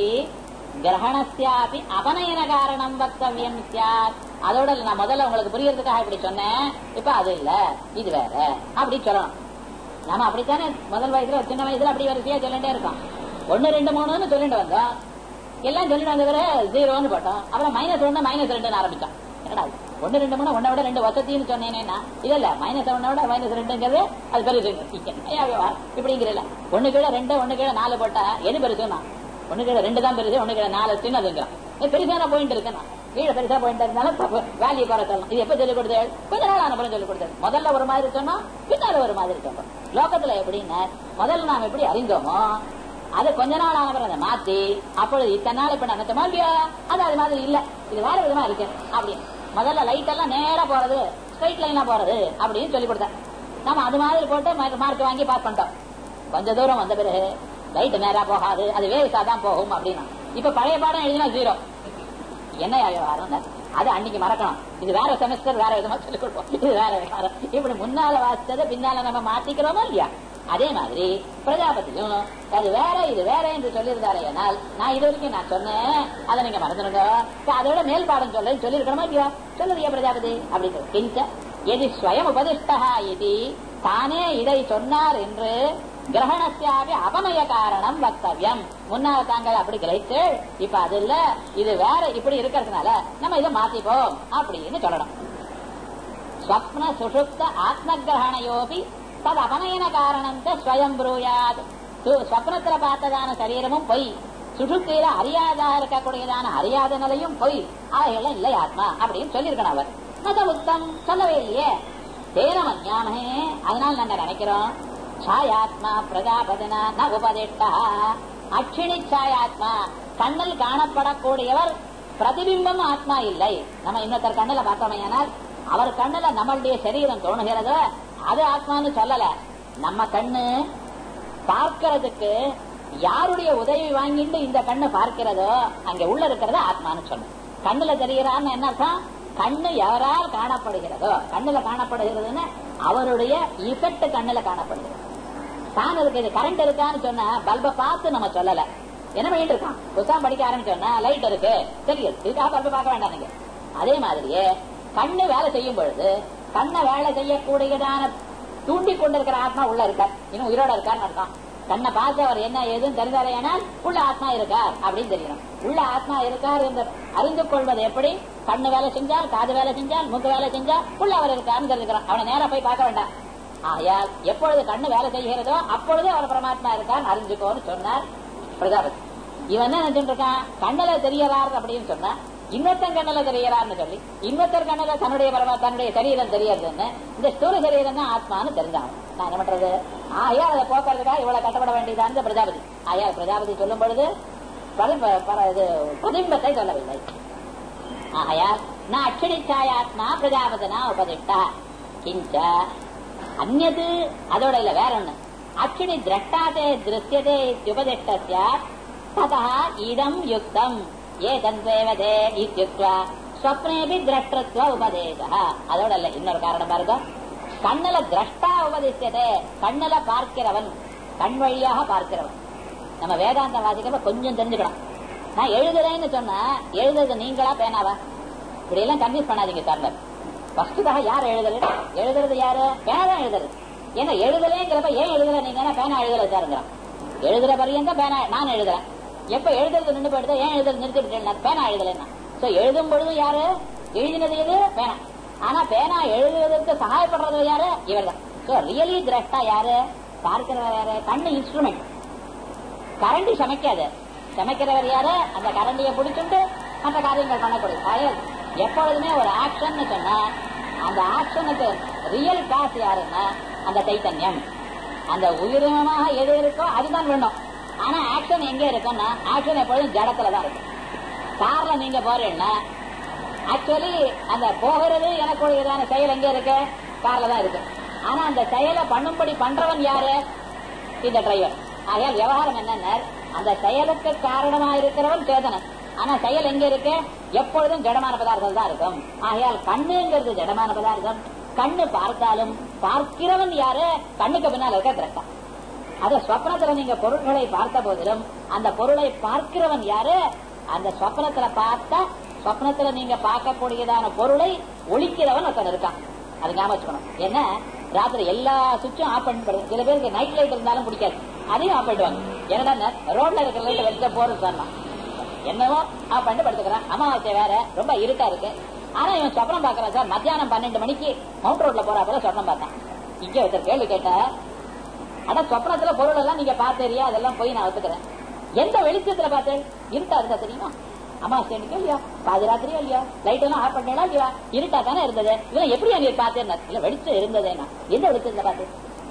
கிரகணஸ்யாபி அபநயன காரணம் வக்தவியம் சாத் அதோட இல்ல, நான் முதல்ல உங்களுக்கு புரியறதுக்காக இப்படி சொன்னேன் இப்ப அது இல்ல இது வேற அப்படி சொல்லணும் நாம அப்படித்தானே முதல் வயசுல சின்ன வயசுல அப்படி வரிசையா சொல்லிட்டே இருக்கோம் ஒன்னு ரெண்டு மூணுன்னு சொல்லிட்டு வந்தோம் எல்லாம் சொல்லிட்டு வந்தவரை ஜீரோன்னு போட்டோம் அப்புறம் மைனஸ் ஒன்னு மைனஸ் ரெண்டுன்னு ஆரம்பிச்சோம் என்னடா இது? ஒன்னு ரெண்டு மூணு ஒன்னை விட ரெண்டு வசதின்னு சொன்னேன்னா இல்ல இல்ல மைனஸ் ஒன்னை விட மைனஸ் ரெண்டுங்கிறது அது பெருசு இப்படிங்கிறல ஒண்ணு கீழே ரெண்டு ஒண்ணு கீழே நாலு போட்டா எது பெருசுன்னா ஒண்ணு கீழே ரெண்டு தான் பெருசு ஒண்ணு கீழே நாலு சின்னதுங்கிறான் இது பெருசான பாயிண்ட் இருக்குன்னா கீழே பெருசா பாயிண்ட் இருந்தாலும் தப்பு வேல்யூ குறை சொல்லணும் இது எப்ப சொல்லிக் கொடுத்தது கொஞ்ச நாள் அனுப்புறம் சொல்லிக் கொடுத்தது முதல்ல ஒரு மாதிரி சொன்னோம் பின்னால ஒரு மாதிரி சொன்னோம் லோகத்துல எப்படின்னா முதல்ல நாம் எப்படி அறிந்தோமோ அது கொஞ்ச நாள் ஆன பிறகு அதை மாத்தி அப்பொழுது இத்தனை நாள் இப்ப நினைச்சோமா இல்லையா அது அது மாதிரி இல்ல இது வேற விதமா இருக்கு அப்படி முதல்ல லைட் எல்லாம் நேரா போறது ஸ்ட்ரைட் லைனா போறது அப்படின்னு சொல்லி கொடுத்தேன் நம்ம அது மாதிரி போட்டு மார்க் வாங்கி பாஸ் பண்ணிட்டோம் கொஞ்ச தூரம் வந்த பிறகு லைட் நேரா போகாது அது வேவிசா தான் போகும் அப்படின்னா இப்ப பழைய பாடம் எழுதினா ஜீரோ என்ன விவகாரம் அது அன்னைக்கு மறக்கணும் இது வேற செமஸ்டர் வேற விதமா சொல்லிக் கொடுப்போம் இது வேற விவகாரம் இப்படி முன்னால வாசிச்சதை பின்னால நம்ம மாத்திக்கிறோமா இல்லையா அதே மாதிரி பிரஜாபதியும் அது வேற இது வேற என்று சொல்லியிருந்தாரே ஆனால் நான் இது வரைக்கும் நான் சொன்னேன் அதை நீங்க மறந்துடுங்க இப்ப அதோட மேல் பாடம் சொல்ல சொல்லியிருக்கணுமா இல்லையா சொல்லுறியா பிரஜாபதி அப்படின்னு கிஞ்ச எது ஸ்வயம் உபதிஷ்டா இது தானே இதை சொன்னார் என்று கிரகணத்தியாவே அபமய காரணம் வக்தவியம் முன்னால் தாங்கள் அப்படி கிரகித்து இப்ப அது இல்ல இது வேற இப்படி இருக்கிறதுனால நம்ம இதை மாத்திப்போம் அப்படின்னு சொல்லணும் ஸ்வப்ன சுஷுப்த ஆத்ம கிரகணையோபி தது அபநயன காரணம் ஸ்வயம் ப்ரூயாத் சு- ஸ்வப்னத்துல பார்த்ததான சரீரமும் பொய் சுஷுப்தியில அறியாதா இருக்கக்கூடியதான அறியாத நிலையும் பொய் அவைகள் இல்லை ஆத்மா அப்படின்னு சொல்லியிருக்கணும் அவர் மத உத்தம் சொல்லவே இல்லையே தேனம் அஞ்ஞானே அதனால் நாங்க நினைக்கிறோம் சாயாத்மா பிரஜாபதினா ந உபதிஷ்டா அக்ஷிணி சாயாத்மா கண்ணில் காணப்படக்கூடியவர் பிரதிபிம்பம் ஆத்மா இல்லை நம்ம இன்னொருத்தர் கண்ணுல பார்த்தோமையானால் அவர் கண்ணுல நம்மளுடைய சரீரம் தோணுகிறதோ அது ஆத்மான்னு சொல்லல நம்ம கண்ணு பார்க்கிறதுக்கு யாருடைய உதவி வாங்கிட்டு இந்த கண்ணு பார்க்கிறதோ அங்க உள்ள இருக்கிறத ஆத்மான்னு சொல்லும் கண்ணுல தெரியறான்னு என்ன அர்த்தம் கண்ணு யாரால் காணப்படுகிறதோ கண்ணுல காணப்படுகிறதுன்னு அவருடைய இஃபெக்ட் கண்ணுல காணப்படுகிறது தான் இருக்கு இது கரண்ட் இருக்கான்னு சொன்னா பல்பை பார்த்து நம்ம சொல்லல என்ன பண்ணிட்டு இருக்கான் புத்தகம் படிக்க ஆரம்பிச்சோன்னா லைட் இருக்கு தெரியுது இதுக்காக பல்பை பார்க்க வேண்டாம் நீங்க அதே மாதிரியே கண்ணு வேலை செய்யும் பொழுது கண்ணை வேலை செய்யக்கூடியதான தூண்டி கொண்டிருக்கிற ஆத்மா உள்ள இருக்கார் இன்னும் உயிரோட இருக்காருன்னு அர்த்தம் கண்ணை பார்த்து அவர் என்ன ஏதுன்னு தெரிந்தாரேனால் உள்ள ஆத்மா இருக்கார் அப்படின்னு தெரியணும் உள்ள ஆத்மா இருக்கார் என்று அறிந்து கொள்வது எப்படி கண்ணு வேலை செஞ்சால் காது வேலை செஞ்சால் மூக்கு வேலை செஞ்சால் உள்ள அவர் இருக்காருன்னு தெரிஞ்சுக்கிறான் அவனை நேரா போய் பார்க்க வேண்டாம் ஆகையால் எப்பொழுது கண்ணு வேலை செய்கிறதோ அப்பொழுதே அவர் பரமாத்மா இருக்கான் அறிஞ்சுக்கோன்னு சொன்னார் பிரஜாபதி இவன் என்ன நினைச்சுட்டு இருக்கான் கண்ணுல தெரியறார் அப்படின்னு சொன்னா இன்னொருத்தன் கண்ணுல தெரியறார்னு சொல்லி இன்னொருத்தர் கண்ணுல தன்னுடைய பரமா தன்னுடைய சரீரம் தெரியறதுன்னு இந்த ஸ்தூல சரீரம் தான் ஆத்மான்னு தெரிஞ்சாகும் நான் என்ன பண்றது ஆயால் அதை போக்குறதுக்காக இவ்வளவு கட்டப்பட வேண்டியதான் இந்த பிரஜாபதி ஆயால் பிரஜாபதி சொல்லும் பொழுது பதி- பர- இது பதிம்பத்தை சொல்லவில்லை ஆகையால் நான் அக்ஷணிச்சாயாத்மா பிரஜாபதினா உபதிஷ்டா கிஞ்ச அந்நது அதோட இல்ல வேற ஒண்ணு அக்ஷணி திரஷ்டாதே திருஷ்யதே உபதிஷ்டஸ்ய ததா இதம் யுக்தம் ஏ தந்தேவதே இத்யுக்த்வா ஸ்வப்னேபி திரஷ்டத்வ உபதேச அதோட இல்ல இன்னொரு காரணம் பாருங்க கண்ணுல திரஷ்டா உபதிஷ்யதே கண்ணுல பார்க்கிறவன் கண் வழியாக பார்க்கிறவன் நம்ம வேதாந்தம் வாசிக்கிறப்ப கொஞ்சம் தெரிஞ்சுக்கணும் நான் எழுதுறேன்னு சொன்னா எழுதுறது நீங்களா பேனாவா இப்படி எல்லாம் கன்வியூஸ் பண்ணாதீங்க சார் ஃபர்ஸ்டுக்காக யார் எழுதுறது எழுதுறது யாரு பேனா தான் எழுதுறது ஏன்னா எழுதலேங்கிறப்ப ஏன் எழுதல நீங்க பேனா எழுதல சாருங்கிறான் எழுதுற பரியந்தம் பேனா நான் எழுதுறேன் எப்ப எழுதுறது நின்று போயிடுதோ ஏன் எழுதுறது நிறுத்திட்டு பேனா எழுதலன்னா சோ எழுதும் பொழுது யாரு எழுதினது எது பேனா ஆனா பேனா எழுதுவதற்கு சகாயப்படுறது யாரு இவர் தான் சோ ரியலி திரஷ்டா யாரு பார்க்கிறவர் யாரு கண்ணு இன்ஸ்ட்ருமெண்ட் கரண்டி சமைக்காது சமைக்கிறவர் யாரு அந்த கரண்டியை பிடிச்சிட்டு மற்ற காரியங்கள் பண்ணக்கூடிய அதாவது எப்பொழுதுமே ஒரு ஆக்ஷன் சொன்னா அந்த ஆக்ஷனுக்கு ரியல் காசு யாருன்னா அந்த சைத்தன்யம் அந்த உயிரினமாக எது இருக்கோ அதுதான் வேணும் ஆனா ஆக்ஷன் எங்க இருக்குன்னா ஆக்ஷன் எப்பொழுதும் ஜடத்துல தான் இருக்கும் கார்ல நீங்க போறீங்கன்னா ஆக்சுவலி அந்த போகிறது எனக்கு ஒரு செயல் எங்க இருக்கு கார்ல தான் இருக்கு ஆனா அந்த செயலை பண்ணும்படி பண்றவன் யாரு இந்த டிரைவர் ஆகையால் விவகாரம் என்னன்னா அந்த செயலுக்கு காரணமா இருக்கிறவன் சேதனன் ஆனா செயல் எங்க இருக்கு எப்பொழுதும் ஜடமான பதார்த்தம் தான் இருக்கும் ஆகையால் கண்ணுங்கிறது ஜடமான பதார்த்தம் கண்ணு பார்த்தாலும் பார்க்கிறவன் யாரு கண்ணுக்கு பின்னால் இருக்க திரட்டா அத ஸ்வப்னத்துல நீங்க பொருட்களை பார்த்த போதிலும் அந்த பொருளை பார்க்கிறவன் யாரு அந்த ஸ்வப்னத்துல பார்த்தா ஸ்வப்னத்துல நீங்க பார்க்கக்கூடியதான பொருளை ஒழிக்கிறவன் ஒருத்தன் இருக்கான் அது ஞாபகம் வச்சுக்கணும் என்ன ராத்திரி எல்லா சுவிட்சும் ஆஃப் பண்ணி சில பேருக்கு நைட் லைட் இருந்தாலும் பிடிக்காது அதையும் ஆஃப் பண்ணிடுவாங்க என்னடா ரோட்ல இருக்கிற லைட் வச்ச போறது சொன்னான் என்னவோ ஆஃப் பண்ணிட்டு படுத்துக்கிறான் அமாவாசை வேற ரொம்ப இருட்டா இருக்கு ஆனா இவன் சொப்னம் பாக்குறான் சார் மத்தியானம் பன்னெண்டு மணிக்கு மவுண்ட் ரோட்ல போறாப்புல சொப்னம் பார்த்தான் இங்க ஒருத்தர் கேள்வி கேட்ட ஆனா சொப்னத்துல பொருள் எல்லாம் நீங்க பார்த்தேரியா அதெல்லாம் போய் நான் ஒத்துக்கிறேன் எந்த வெளிச்சத்துல பார்த்தேன் இருட்டா இருந்தா தெரியுமா அமாவாசை அன்னைக்கு இல்லையா பாதிராத்திரியா இல்லையா லைட் எல்லாம் ஆஃப் பண்ணா இல்லையா இருட்டா தானே இருந்தது இவன் எப்படி அங்கே பார்த்தேன் இல்ல வெளிச்சம் இருந்ததேனா எந்த வெளிச்சத்துல பார்த்தேன்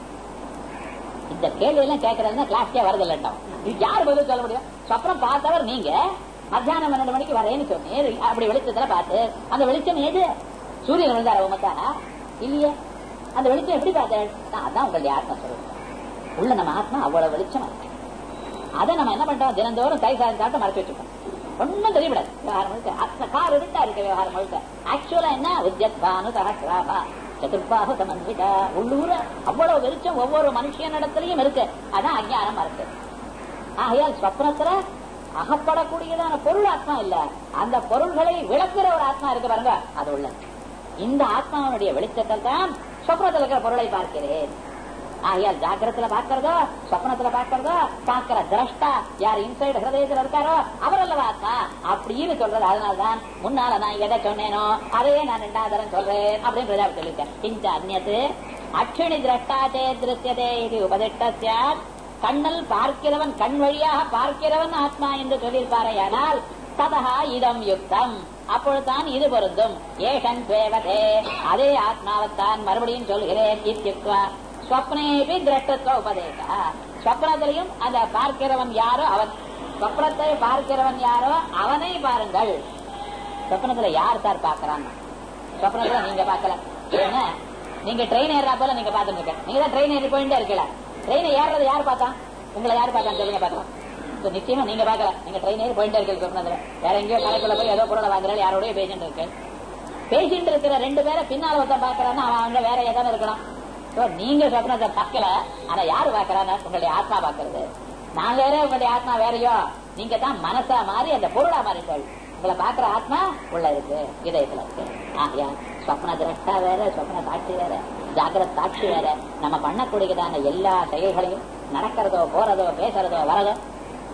இந்த கேள்வி எல்லாம் கேட்கறதுன்னா கிளாஸ்க்கே வரது இல்லைட்டான் இது யார் பதில் சொல்ல முடியும் சொப்னம் பார்த்தவர் நீங்க மத்தியானம் பன்னெண்டு மணிக்கு வரேன்னு சொன்னேன் அப்படி வெளிச்சத்துல பார்த்து அந்த வெளிச்சம் ஏது சூரியன் விழுந்தார உமத்தானா இல்லையே அந்த வெளிச்சம் எப்படி பார்த்தேன் நான் அதான் உங்களுடைய ஆத்மா சொல்லுவேன் உள்ள நம்ம ஆத்மா அவ்வளவு வெளிச்சமா இருக்கு அதை நம்ம என்ன பண்றோம் தினந்தோறும் கை சாதம் சாப்பிட்டு மறைச்சு வச்சுக்கோம் ஒன்னும் தெரியப்படாது விவகாரம் முழுக்க அத்த கார் இருட்டா இருக்கு விவகாரம் முழுக்க ஆக்சுவலா என்ன உத்யத்வானு சகசிராபா சதுர்பாக சமன்விதா உள்ளூர அவ்வளவு வெளிச்சம் ஒவ்வொரு மனுஷனிடத்திலையும் இருக்கு அதான் அஜ்ஞானம் இருக்கு ஆகையால் ஸ்வப்னத்துல அகப்படக்கூடியதான பொருள் ஆத்மா இல்ல அந்த பொருள்களை விளக்குற ஒரு ஆத்மா இருக்கு பாருங்க அது உள்ள இந்த ஆத்மாவுடைய வெளிச்சத்தில் தான் சொப்னத்தில் இருக்கிற பொருளை பார்க்கிறேன் ஆகையால் ஜாக்கிரத்துல பார்க்கிறதோ சொப்னத்துல பார்க்கிறதோ பார்க்கிற திரஷ்டா யார் இன்சைடு ஹிரதயத்தில் இருக்காரோ அவர் அல்லவா ஆத்மா அப்படின்னு சொல்றது அதனால்தான் முன்னால நான் எதை சொன்னேனோ அதையே நான் ரெண்டாவது தரம் சொல்றேன் அப்படின்னு பிரஜாபதி சொல்லியிருக்கேன் இந்த அந்நத்து அக்ஷணி திரஷ்டாதே திருத்தியதே இது உபதிஷ்ட கண்ணல் பார்க்கிறவன் கண் வழியாக பார்க்கிறவன் ஆத்மா என்று சொல்லியிருப்பாரையானால் ததா இதம் யுக்தம் அப்பொழுதுதான் இது பொருந்தும் ஏஷன் தேவதே அதே ஆத்மாவைத்தான் மறுபடியும் சொல்கிறேன் இத்தியுக்வா ஸ்வப்னேபி திரஷ்டத்துவ உபதேச ஸ்வப்னத்திலையும் அந்த பார்க்கிறவன் யாரோ அவன் ஸ்வப்னத்தை பார்க்கிறவன் யாரோ அவனை பாருங்கள் சொப்னத்துல யார் சார் பாக்குறாங்க சொப்னத்துல நீங்க பாக்கல ஏன்னா நீங்க ட்ரெயின் ஏறா போல நீங்க பாத்துட்டு இருக்க நீங்க தான் ட்ரெயின் ஏறி போயிட்டே இருக்கல ட்ரெயின் ஏறது யார் பார்த்தா உங்களை யார் பார்த்தா சொல்லுங்க பாக்கலாம் So, நிச்சயமா நீங்க பாக்கல நீங்க ட்ரெயின் ஏறி போயிட்டே இருக்கீங்க சொப்னத்துல வேற எங்கேயோ கடைக்குள்ள போய் ஏதோ பொருளை வாங்குறாரு யாரோடய பேசிட்டு இருக்கு பேசிட்டு இருக்கிற ரெண்டு பேரை பின்னால ஒருத்தன் பாக்குறான்னா அவன் அவங்க வேற ஏதாவது இருக்கணும் So, நீங்க சொப்னத்தை பார்க்கல ஆனா யாரு பாக்குறாங்க உங்களுடைய ஆத்மா பாக்குறது நான் வேற உங்களுடைய ஆத்மா வேறையோ நீங்க தான் மனசா மாறி அந்த பொருளா மாறிட்டோம் உங்களை பாக்குற ஆத்மா உள்ள இருக்கு இதயத்துல இருக்கு ஆகையா ஸ்வப்ன திரஷ்டா வேற ஸ்வப்ன சாட்சி வேற ஜாகிரத் சாட்சி வேற நம்ம பண்ணக்கூடியதான எல்லா செயல்களையும் நடக்கிறதோ போறதோ பேசுறதோ வரதோ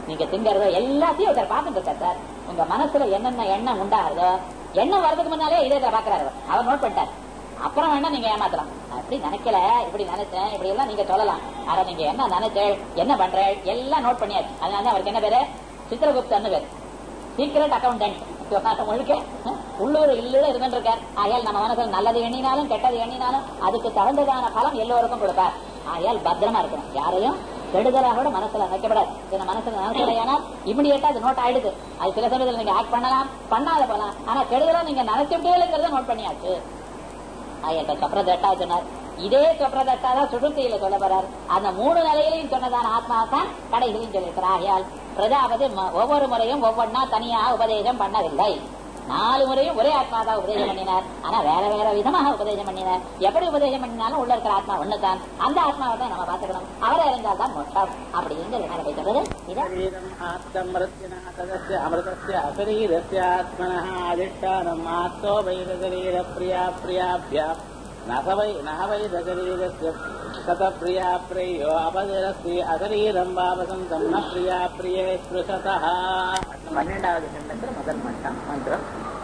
நீங்க திங்கறதோ எல்லாத்தையும் ஒருத்தர் பார்த்துட்டு இருக்கார் சார் உங்க மனசுல என்னென்ன எண்ணம் உண்டாகுதோ எண்ணம் வர்றதுக்கு முன்னாலே இதே பாக்குறாரு அவர். அவர் நோட் பண்ணிட்டார் அப்புறம் வேணா நீங்க ஏமாத்தலாம் அப்படி நினைக்கல இப்படி நினைச்சேன் இப்படி எல்லாம் நீங்க சொல்லலாம் ஆனா நீங்க என்ன நினைச்சேன் என்ன பண்ற எல்லாம் நோட் பண்ணியாச்சு அதனால அவருக்கு என்ன பேரு சித்திரகுப்தன்னு பேரு சீக்கிரட் அக்கௌண்டன்ட் முழுக்க அஹ், உள்ளூர் இல்லூர் இருந்திருக்கார் ஆகையால் நம்ம மனசுல நல்லது எண்ணினாலும் கெட்டது எண்ணினாலும் அதுக்கு தகுந்ததான பலம் எல்லோருக்கும் கொடுப்பார் ஆகையால் பத்திரமா இருக்கணும் யாரையும் கெடுதலாக கூட மனசுல நினைக்கப்படாது இது மனசுல நினைச்சலையானால் இமிடியேட்டா அது நோட் ஆயிடுது அது சில சமயத்துல நீங்க ஆக்ட் பண்ணலாம் பண்ணாத போலாம் ஆனா கெடுதலா நீங்க நினைச்சுட்டேங்கிறத நோட் பண்ணியாச்சு ஆயத்த சொப்ரதட்டா சொன்னார் இதே சொப்ரதட்டா தான் சுடுத்தியில சொல்ல போறார் அந்த மூணு நிலையிலையும் சொன்னதான ஆத்மா தான் கடைசிலையும் சொல்லியிருக்கிறார் ஆகையால் பிரஜாபதி ம- ஒவ்வொரு முறையும் ஒவ்வொன்னா தனியா உபதேசம் பண்ணவில்லை நாலு முறையும் ஒரே ஆத்மா தான் உபதேசம் பண்ணினார் ஆனா வேற வேற விதமாக உபதேசம் பண்ணினார் எப்படி உபதேசம் பண்ணினாலும் உள்ள இருக்கிற ஆத்மா ஒண்ணுதான் அந்த ஆத்மாவை தான் நம்ம பாத்துக்கணும் அவரை அறிஞ்சால் தான் மொத்தம் அப்படிங்கிறது மேல பேசுறது இதை शरीरम् आत्ममृत्युनः तदस्य अमृतस्य अशरीरस्यात्मनः अधिष्ठानम् आत्तो वैरशरीरप्रिया प्रियाभ्याम् न स वै न वैरशरीरस्य शतप्रिया प्रियो अपदिरस्ति अशरीरम् वावसन्तम् न प्रिया प्रिये स्पृशतः பன்னெண்டாவது கண்டத்துல முதல் மட்டம் மந்திரம்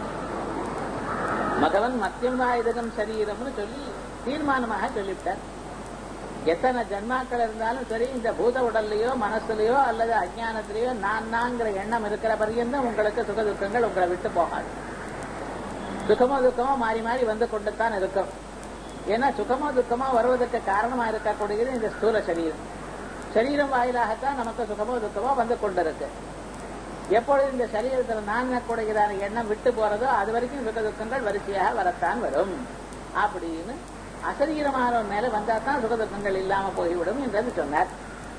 மகவன் மத்தியம் வாயுதகம் சரீரம்னு சொல்லி தீர்மானமாக சொல்லிவிட்டார் எத்தனை ஜன்மாக்கள் இருந்தாலும் சரி இந்த பூத உடல்லையோ மனசுலயோ அல்லது அஜானத்திலேயோ நான் நான்கிற எண்ணம் இருக்கிற பரியந்தம் உங்களுக்கு சுக துக்கங்கள் உங்களை விட்டு போகாது சுகமோ துக்கமோ மாறி மாறி வந்து கொண்டுத்தான் இருக்கும் ஏன்னா சுகமோ துக்கமோ வருவதற்கு காரணமா இருக்கக்கூடியது இந்த ஸ்தூல சரீரம் சரீரம் வாயிலாகத்தான் நமக்கு சுகமோ துக்கமோ வந்து கொண்டிருக்கு எப்பொழுது இந்த சரீரத்துல நான் கூடுகிறான எண்ணம் விட்டு போறதோ அது வரைக்கும் சுக துக்கங்கள் வரிசையாக வரத்தான் வரும் அப்படின்னு அசரீரமான ஒரு நிலை வந்தா தான் சுக துக்கங்கள் இல்லாம போய்விடும் என்றது சொன்னார்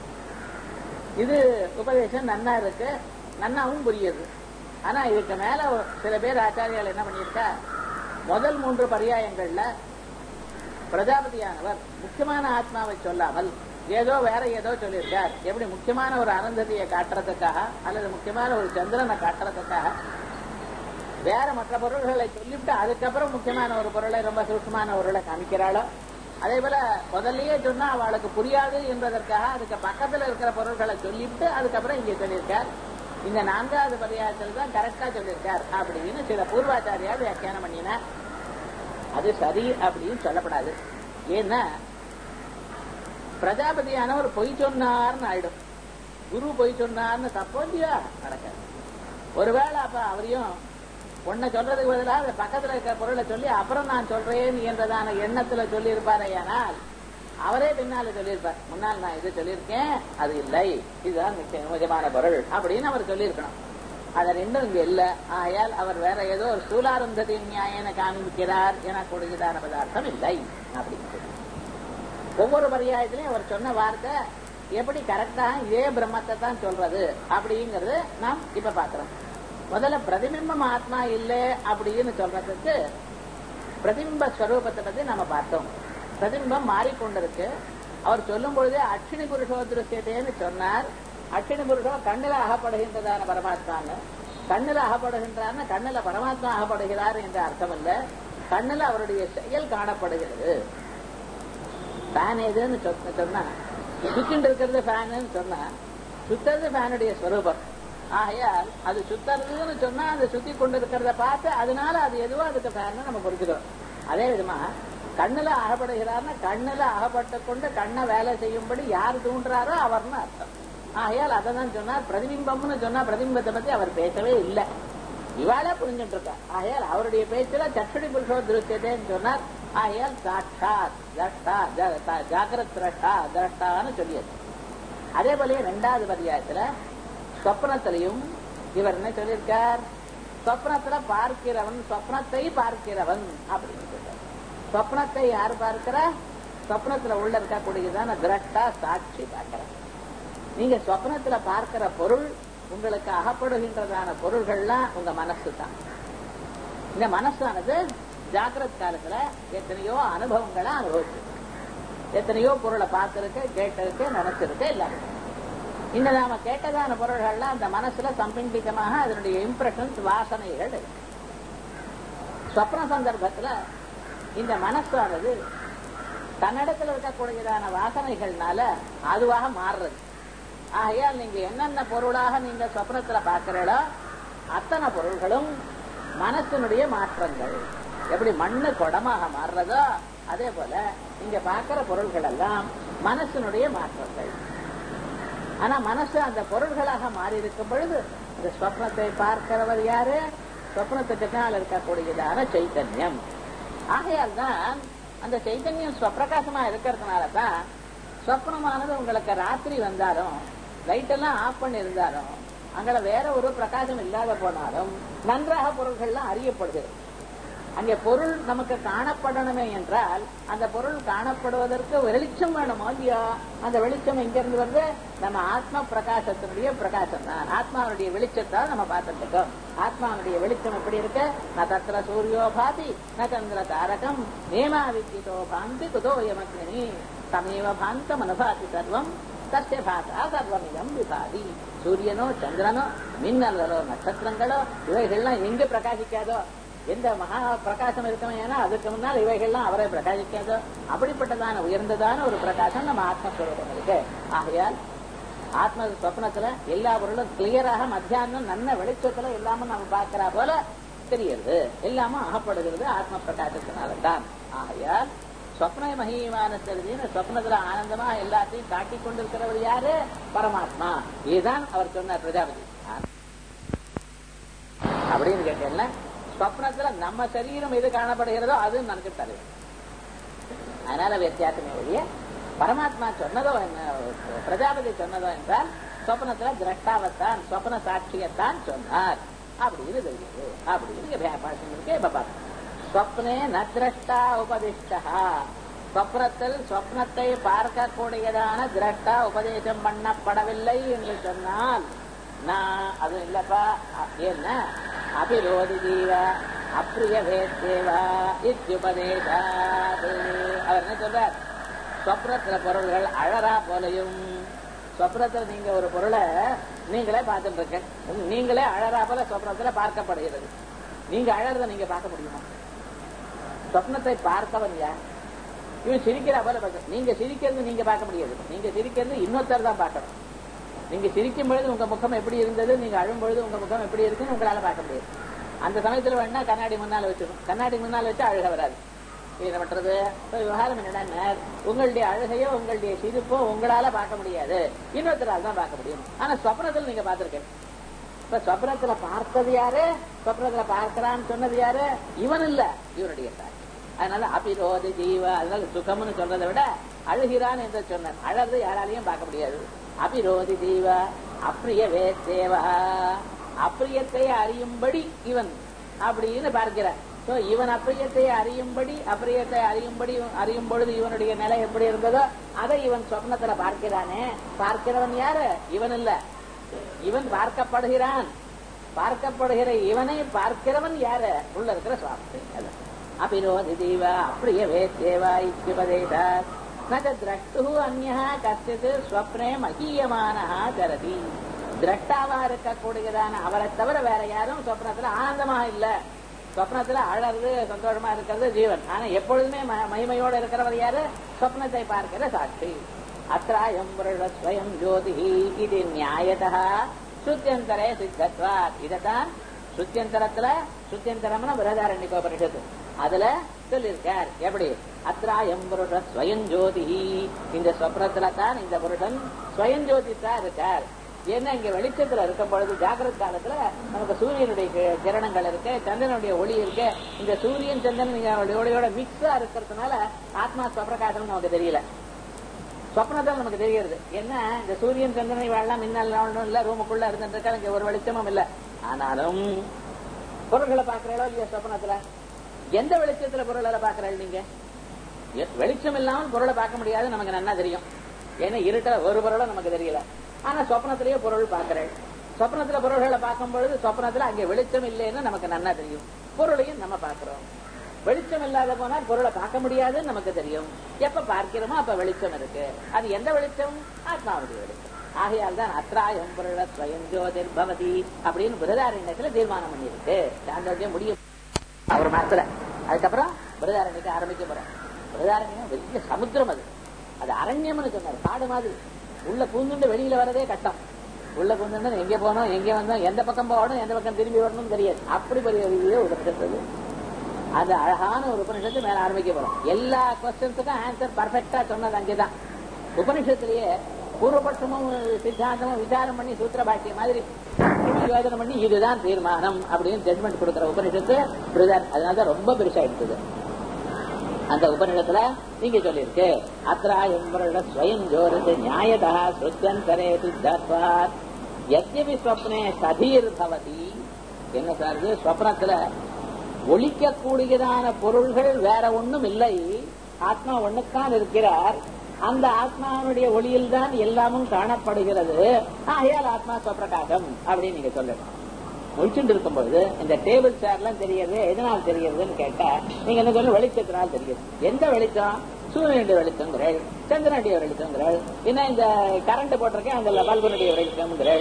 இது உபதேசம் நன்னா இருக்கு நன்னாவும் புரியுது ஆனா இதுக்கு மேல சில பேர் ஆச்சாரியால் என்ன பண்ணியிருக்கா முதல் மூன்று பரியாயங்கள்ல பிரஜாபதியானவர் முக்கியமான ஆத்மாவை சொல்லாமல் ஏதோ வேற ஏதோ சொல்லியிருக்கார் எப்படி முக்கியமான ஒரு அனந்ததியை காட்டுறதுக்காக அல்லது முக்கியமான ஒரு சந்திரனை காட்டுறதுக்காக வேற மற்ற பொருள்களை சொல்லிவிட்டு அதுக்கப்புறம் முக்கியமான ஒரு பொருளை ரொம்ப சூட்சமான ஒரு பொருளை காமிக்கிறாளோ அதே போல முதல்லயே சொன்னா அவளுக்கு புரியாது என்பதற்காக அதுக்கு பக்கத்துல இருக்கிற பொருள்களை சொல்லிவிட்டு அதுக்கப்புறம் இங்க சொல்லியிருக்கார் இந்த நான்காவது பரியாயத்தில் தான் கரெக்டா சொல்லியிருக்கார் அப்படின்னு சில பூர்வாச்சாரியார் வியாக்கியானம் பண்ணினார் அது சரி அப்படின்னு சொல்லப்படாது ஏன்னா பிரஜாபதியானவர் பொய் சொன்னார்னு ஆயிடும் குரு பொய் சொன்னார்னு தப்போ இல்லையா நடக்காது ஒருவேளை அப்ப அவரையும் உன்னை சொல்றதுக்கு பதிலாக அந்த பக்கத்துல இருக்கிற பொருளை சொல்லி அப்புறம் நான் சொல்றேன் என்றதான எண்ணத்துல சொல்லி இருப்பாரையானால் அவரே பின்னால சொல்லியிருப்பார் முன்னால் நான் இது சொல்லியிருக்கேன் அது இல்லை இதுதான் நிச்சயம் நிஜமான பொருள் அப்படின்னு அவர் சொல்லியிருக்கணும் அது ரெண்டும் இங்க இல்ல ஆகையால் அவர் வேற ஏதோ ஒரு சூலாரந்தத்தின் நியாயன காண்பிக்கிறார் என கொடுக்கிறதான பதார்த்தம் இல்லை அப்படின்னு சொல்லி. ஒவ்வொரு பரியாயத்திலையும் அவர் சொன்ன வார்த்தை எப்படி கரெக்டா இதே பிரம்மத்தை தான் சொல்றது அப்படிங்கறது நாம் இப்ப பாக்குறோம் முதல்ல பிரதிபிம்பம் ஆத்மா இல்லை அப்படின்னு சொல்றதுக்கு பிரதிபிம்ப ஸ்வரூபத்தை பத்தி நம்ம பார்த்தோம் பிரதிபிம்பம் மாறிக்கொண்டிருக்கு அவர் சொல்லும் பொழுதே அக்ஷினி புருஷோ திருஷ்யத்தேன்னு சொன்னார் அக்ஷினி புருஷோ கண்ணில அகப்படுகின்றதான பரமாத்மான்னு கண்ணில அகப்படுகின்றார்னு கண்ணில பரமாத்மா அகப்படுகிறார் என்ற அர்த்தம் இல்ல கண்ணில அவருடைய செயல் காணப்படுகிறது ஃபேன் எதுன்னு சொன்ன- சொன்னா சுத்திட்டு இருக்கிறது ஃபேனு சொன்னா சுத்துறது ஃபேனுடைய ஸ்வரூபம் ஆகையால் அது சுத்துறதுன்னு சொன்னா அது சுத்தி கொண்டு இருக்கிறத பார்த்து அதனால அது எதுவோ அதுக்கு ஃபேன் நம்ம புரிஞ்சுக்கிறோம் அதே விதமா கண்ணுல அகப்படுகிறார்னா கண்ணுல அகப்பட்டு கொண்டு கண்ணை வேலை செய்யும்படி யார் தூண்டுறாரோ அவர்னு அர்த்தம் ஆகையால் அதை தான் சொன்னார் பிரதிபிம்பம்னு சொன்னா பிரதிபிம்பத்தை பத்தி அவர் பேசவே இல்லை இவாளே புரிஞ்சுட்டு இருக்கா ஆகையால் அவருடைய பேச்சுல சற்றுடி புருஷோ திருஷ்யதேன்னு சொன்னார் ஆகையால் சாட்சாத் திரஷ்டா ஜ- த- ஜாகிரத் திரஷ்டா திரஷ்டான்னு சொல்லியது அதே போல ரெண்டாவது பரியாயத்துல சொப்னத்திலையும் இவர் என்ன சொல்லியிருக்கார் சொப்னத்துல பார்க்கிறவன் சொப்னத்தை பார்க்கிறவன் அப்படின்னு சொல்றார் சொப்னத்தை யார் பார்க்கிறா சொப்னத்துல உள்ள இருக்கக்கூடியதான திரஷ்டா சாட்சி பார்க்கிறார் நீங்க சொப்னத்துல பார்க்கிற பொருள் உங்களுக்கு அகப்படுகின்றதான பொருள்கள்லாம் உங்க மனசு தான் இந்த மனசானது ஜாக்கிரத் காலத்துல எத்தனையோ அனுபவங்களை அனுபவிச்சு எத்தனையோ பொருளை பார்த்திருக்கு கேட்டிருக்கு நினைச்சிருக்கு எல்லாமே இந்த நாம கேட்டதான பொருள்கள்லாம் அந்த மனசுல சம்பிண்டிதமாக அதனுடைய இம்ப்ரெஷன்ஸ் வாசனைகள் இருக்கு சொப்ன சந்தர்ப்பத்துல இந்த மனசானது தன்னிடத்துல இருக்கக்கூடியதான வாசனைகள்னால அதுவாக மாறுறது ஆகையால் நீங்க என்னென்ன பொருளாக நீங்க சொப்னத்துல பார்க்கிறீங்களோ அத்தனை பொருள்களும் மனசினுடைய மாற்றங்கள் எப்படி மண்ணு குடமாக மாறுறதோ அதே போல நீங்க பார்க்கிற பொருள்கள் எல்லாம் மனசினுடைய மாற்றங்கள் ஆனா மனசு அந்த பொருள்களாக மாறி இருக்கும் பொழுது இந்த சொப்னத்தை பார்க்கிறவர் யாரு சொப்னத்துக்கு பின்னால் இருக்கக்கூடியதான சைத்தன்யம் ஆகையால் தான் அந்த சைத்தன்யம் ஸ்வப்பிரகாசமா இருக்கிறதுனால தான் சொப்னமானது உங்களுக்கு ராத்திரி வந்தாலும் லைட் எல்லாம் ஆஃப் பண்ணி இருந்தாலும் அங்கே வேற ஒரு பிரகாசம் இல்லாத போனாலும் நன்றாக பொருள்கள்லாம் அறியப்படுகிறது அங்கே பொருள் நமக்கு காணப்படணுமே என்றால் அந்த பொருள் காணப்படுவதற்கு வெளிச்சம் வேணும் இல்லையா அந்த வெளிச்சம் எங்கிருந்து வருது நம்ம ஆத்ம பிரகாசத்தினுடைய பிரகாசம் தான் ஆத்மாவுடைய வெளிச்சத்தால் நம்ம பார்த்துட்டு இருக்கோம் ஆத்மாவுடைய வெளிச்சம் எப்படி இருக்கு ந தத்திர சூரியோ பாதி ந சந்திர தாரகம் நேமா வித்தியதோ பாந்தி குதோ யமக்னி தமேவ பாந்தம் அனுபாதி சர்வம் தஸ்ய பாசா சர்வமிதம் விபாதி சூரியனோ சந்திரனோ மின்னல்களோ நட்சத்திரங்களோ இவைகள்லாம் எங்க பிரகாசிக்காதோ எந்த மகா பிரகாசம் இருக்குமே ஏன்னா அதுக்கு முன்னால் இவைகள்லாம் அவரை பிரகாசிக்காதோ அப்படிப்பட்டதான உயர்ந்ததான ஒரு பிரகாசம் நம்ம ஆத்மஸ்வரூபம் இருக்கு ஆகையால் ஆத்ம சொப்னத்துல எல்லா பொருளும் கிளியராக மத்தியானம் நல்ல வெளிச்சத்துல எல்லாமே நம்ம பார்க்கிறா போல தெரியுது எல்லாமும் அகப்படுகிறது ஆத்ம பிரகாசத்தினால தான் ஆகையால் சொப்ன மகிமான தெரிஞ்சுன்னு சொப்னத்துல ஆனந்தமா எல்லாத்தையும் காட்டிக் கொண்டிருக்கிறவர் யாரு பரமாத்மா இதுதான் அவர் சொன்னார் பிரஜாபதி அப்படின்னு கேட்டேன்ல ஸ்வப்னத்துல நம்ம சரீரம் எது காணப்படுகிறதோ அது நமக்கு தருது அதனால வித்தியாசமே ஒழிய பரமாத்மா சொன்னதோ என்ன பிரஜாபதி சொன்னதோ என்றால் சொப்னத்துல திரஷ்டாவத்தான் சொப்ன சாட்சியத்தான் சொன்னார் அப்படின்னு தெரியுது அப்படின்னு பாஷம் இருக்கு இப்ப பாருங்க ஸ்வப்னே ந திரஷ்டா உபதிஷ்டா ஸ்வப்னத்தில் ஸ்வப்னத்தை பார்க்கக்கூடியதான திரஷ்டா உபதேசம் பண்ணப்படவில்லை என்று சொன்னால் நான் அது இல்லப்பா என்ன அபிரோதி ஜீவ அப்பிரிய வேத்தேவா இத்யுபதேசாது அவர் என்ன சொல்றார் சொப்னத்துல பொருள்கள் அழறா போலையும் சொப்னத்துல நீங்க ஒரு பொருளை நீங்களே பார்த்துட்டு இருக்க நீங்களே அழறா போல சொப்னத்துல பார்க்கப்படுகிறது நீங்க அழறத நீங்க பார்க்க முடியுமா சொப்னத்தை பார்த்தவன் யார் இவன் சிரிக்கிறா போல பார்க்க நீங்க சிரிக்கிறது நீங்க பார்க்க முடியாது நீங்க சிரிக்கிறது இன்னொருத்தர் தான் பார்க்கணும் நீங்க சிரிக்கும் பொழுது உங்க முகம் எப்படி இருந்தது நீங்க அழும் பொழுது உங்க முகம் எப்படி இருக்குன்னு உங்களால பார்க்க முடியாது அந்த சமயத்துல வேணா கண்ணாடி முன்னால வச்சிடும் கண்ணாடி முன்னால வச்சு அழுக வராது என்ன பண்றது விவகாரம் என்னடா உங்களுடைய அழுகையோ உங்களுடைய சிரிப்போ உங்களால பார்க்க முடியாது இன்னொருத்தரால் தான் பார்க்க முடியும் ஆனா சொப்னத்தில் நீங்க பார்த்திருக்கேன் இப்ப சொப்னத்துல பார்த்தது யாரு சொப்னத்துல பார்க்கிறான்னு சொன்னது யாரு இவன் இல்ல இவனுடைய தாய் அதனால அபிரோதி ஜீவ அதனால சுகம்னு சொல்றதை விட அழுகிறான் என்று சொன்னார் அழகு யாராலையும் பார்க்க முடியாது அபிரோதி ஜீவ அப்பிரிய வேத்தேவா அப்பிரியத்தை அறியும்படி இவன் அப்படின்னு பார்க்கிறார் சோ இவன் அப்பிரியத்தை அறியும்படி அப்பிரியத்தை அறியும்படி அறியும் பொழுது இவனுடைய நிலை எப்படி இருந்ததோ அதை இவன் சொப்னத்துல பார்க்கிறானே பார்க்கிறவன் யாரு இவன் இல்ல இவன் பார்க்கப்படுகிறான் பார்க்கப்படுகிற இவனை பார்க்கிறவன் யாரு உள்ள இருக்கிற சுவாமி அபிரோதி தீவ அப்பிரிய வேத்தேவா இத்யுபதேசாத் நக திரஷ்டு அந்யா கசித் ஸ்வப்னே மகீயமானஹா கரதி திரஷ்டாவா இருக்கக்கூடியதான அவரை தவிர வேற யாரும் சொப்னத்துல ஆனந்தமா இல்ல சொப்னத்துல அழறது சந்தோஷமா இருக்கிறது ஜீவன் ஆனா எப்பொழுதுமே மகிமையோட இருக்கிறவர் யாரு சொப்னத்தை பார்க்கிற சாட்சி அத்திராயம் ஸ்வயம் ஜோதி இது நியாயதா சுத்தியந்தரே சித்தத்வாத் இதத்தான் சுத்தியந்தரத்துல சுத்தியந்தரம்னா பிரதாரண்யபரிஷத்து அதுல சொல்லியிருக்கார் எப்படி அத்ராயம் புருஷ ஸ்வயம் ஜோதி இந்த சொப்னத்துல தான் இந்த புருஷன் ஸ்வயம் ஜோதி தான் இருக்கார் ஏன்னா இங்க வெளிச்சத்துல இருக்கும் பொழுது ஜாகிரத காலத்துல நமக்கு சூரியனுடைய கிரணங்கள் இருக்கு சந்திரனுடைய ஒளி இருக்கு இந்த சூரியன் சந்திரன் ஒளியோட மிக்ஸா இருக்கிறதுனால ஆத்மா ஸ்வப்பிரகாசம் நமக்கு தெரியல சொப்னத்தில் நமக்கு தெரிகிறது என்ன இந்த சூரியன் சந்திரனை வாழலாம் மின்னல் ஒன்றும் இல்ல ரூமுக்குள்ள இருந்துட்டு இங்க ஒரு வெளிச்சமும் இல்ல ஆனாலும் பொருள்களை பாக்குறீங்களோ இல்லையா சொப்னத்துல எந்த வெளிச்சத்துல பொருளை பாக்குறாள் நீங்க வெளிச்சம் இல்லாமல் பொருளை பார்க்க முடியாது நமக்கு நல்லா தெரியும் ஏன்னா இருட்டுல ஒரு பொருளும் நமக்கு தெரியல ஆனா சொப்னத்திலேயே பொருள் பாக்குறாள் சொப்னத்துல பொருள்களை பார்க்கும் பொழுது சொப்னத்துல அங்கே வெளிச்சம் இல்லைன்னு நமக்கு நல்லா தெரியும் பொருளையும் நம்ம பாக்குறோம் வெளிச்சம் இல்லாத போனால் பொருளை பார்க்க முடியாதுன்னு நமக்கு தெரியும் எப்ப பார்க்கிறோமோ அப்ப வெளிச்சம் இருக்கு அது எந்த வெளிச்சம் ஆத்மாவுடைய வெளிச்சம் ஆகையால் தான் அத்ராயம் பொருள ஸ்வயம் ஜோதிர் பவதி அப்படின்னு பிரதாரண்யத்துல தீர்மானம் பண்ணியிருக்கு சாந்தோக்கியம் முடியும் ஒரு மாசத்துல அதுக்கப்புறம் பிரதாரண்யத்தை ஆரம்பிக்க போறோம் பிரதாரண்யம் பெரிய சமுத்திரம் அது அது அரண்யம்னு சொன்னார் காடு மாதிரி உள்ள பூந்துண்டு வெளியில வரதே கஷ்டம் உள்ள பூந்துண்டு எங்க போனோம் எங்க வந்தோம் எந்த பக்கம் போகணும் எந்த பக்கம் திரும்பி வரணும் தெரியாது அப்படி பெரிய உபனிஷத்து அது அழகான ஒரு உபனிஷத்து மேல ஆரம்பிக்க போறோம் எல்லா கொஸ்டின்ஸுக்கும் ஆன்சர் பர்ஃபெக்டா சொன்னது அங்கேதான் உபனிஷத்துலயே பூர்வபட்சமும் சித்தாந்தமும் விசாரம் பண்ணி சூத்திர பாஷ்யம் மாதிரி யோஜனை பண்ணி இதுதான் தீர்மானம் அப்படின்னு ஜட்மெண்ட் கொடுக்கிற உபனிஷத்து பிரதர் அதனாலதான் ரொம்ப பெருசா எடுத்தது அந்த உபநிடத்துல நீங்க சொல்லியிருக்கு அத்ரா எம்பரோட ஸ்வயம் ஜோரது நியாயதா சுத்தந்தரே சித்தத்வாத் எத்யபி ஸ்வப்னே சதீர் பவதி என்ன சார் இது ஸ்வப்னத்துல ஒழிக்கக்கூடியதான பொருள்கள் வேற ஒண்ணும் இல்லை ஆத்மா ஒண்ணுத்தான் இருக்கிறார் அந்த ஆத்மாவுடைய ஒளியில் தான் எல்லாமும் காணப்படுகிறது ஆகையால் ஆத்மா ஸ்வப்பிரகாசம் அப்படின்னு நீங்க சொல்லணும் முடிச்சுட்டு இருக்கும் பொழுது இந்த டேபிள் சேர் எல்லாம் தெரியுது எதனால் தெரியுதுன்னு கேட்டா நீங்க என்ன சொல்ல வெளிச்சத்தினால் தெரியுது எந்த வெளிச்சம் சூரியனுடைய வெளிச்சங்கிறள் சந்திரனுடைய வெளிச்சங்கிறள் இன்னும் இந்த கரண்ட் போட்டிருக்கேன் அந்த பல்பனுடைய வெளிச்சம்ங்கிறள்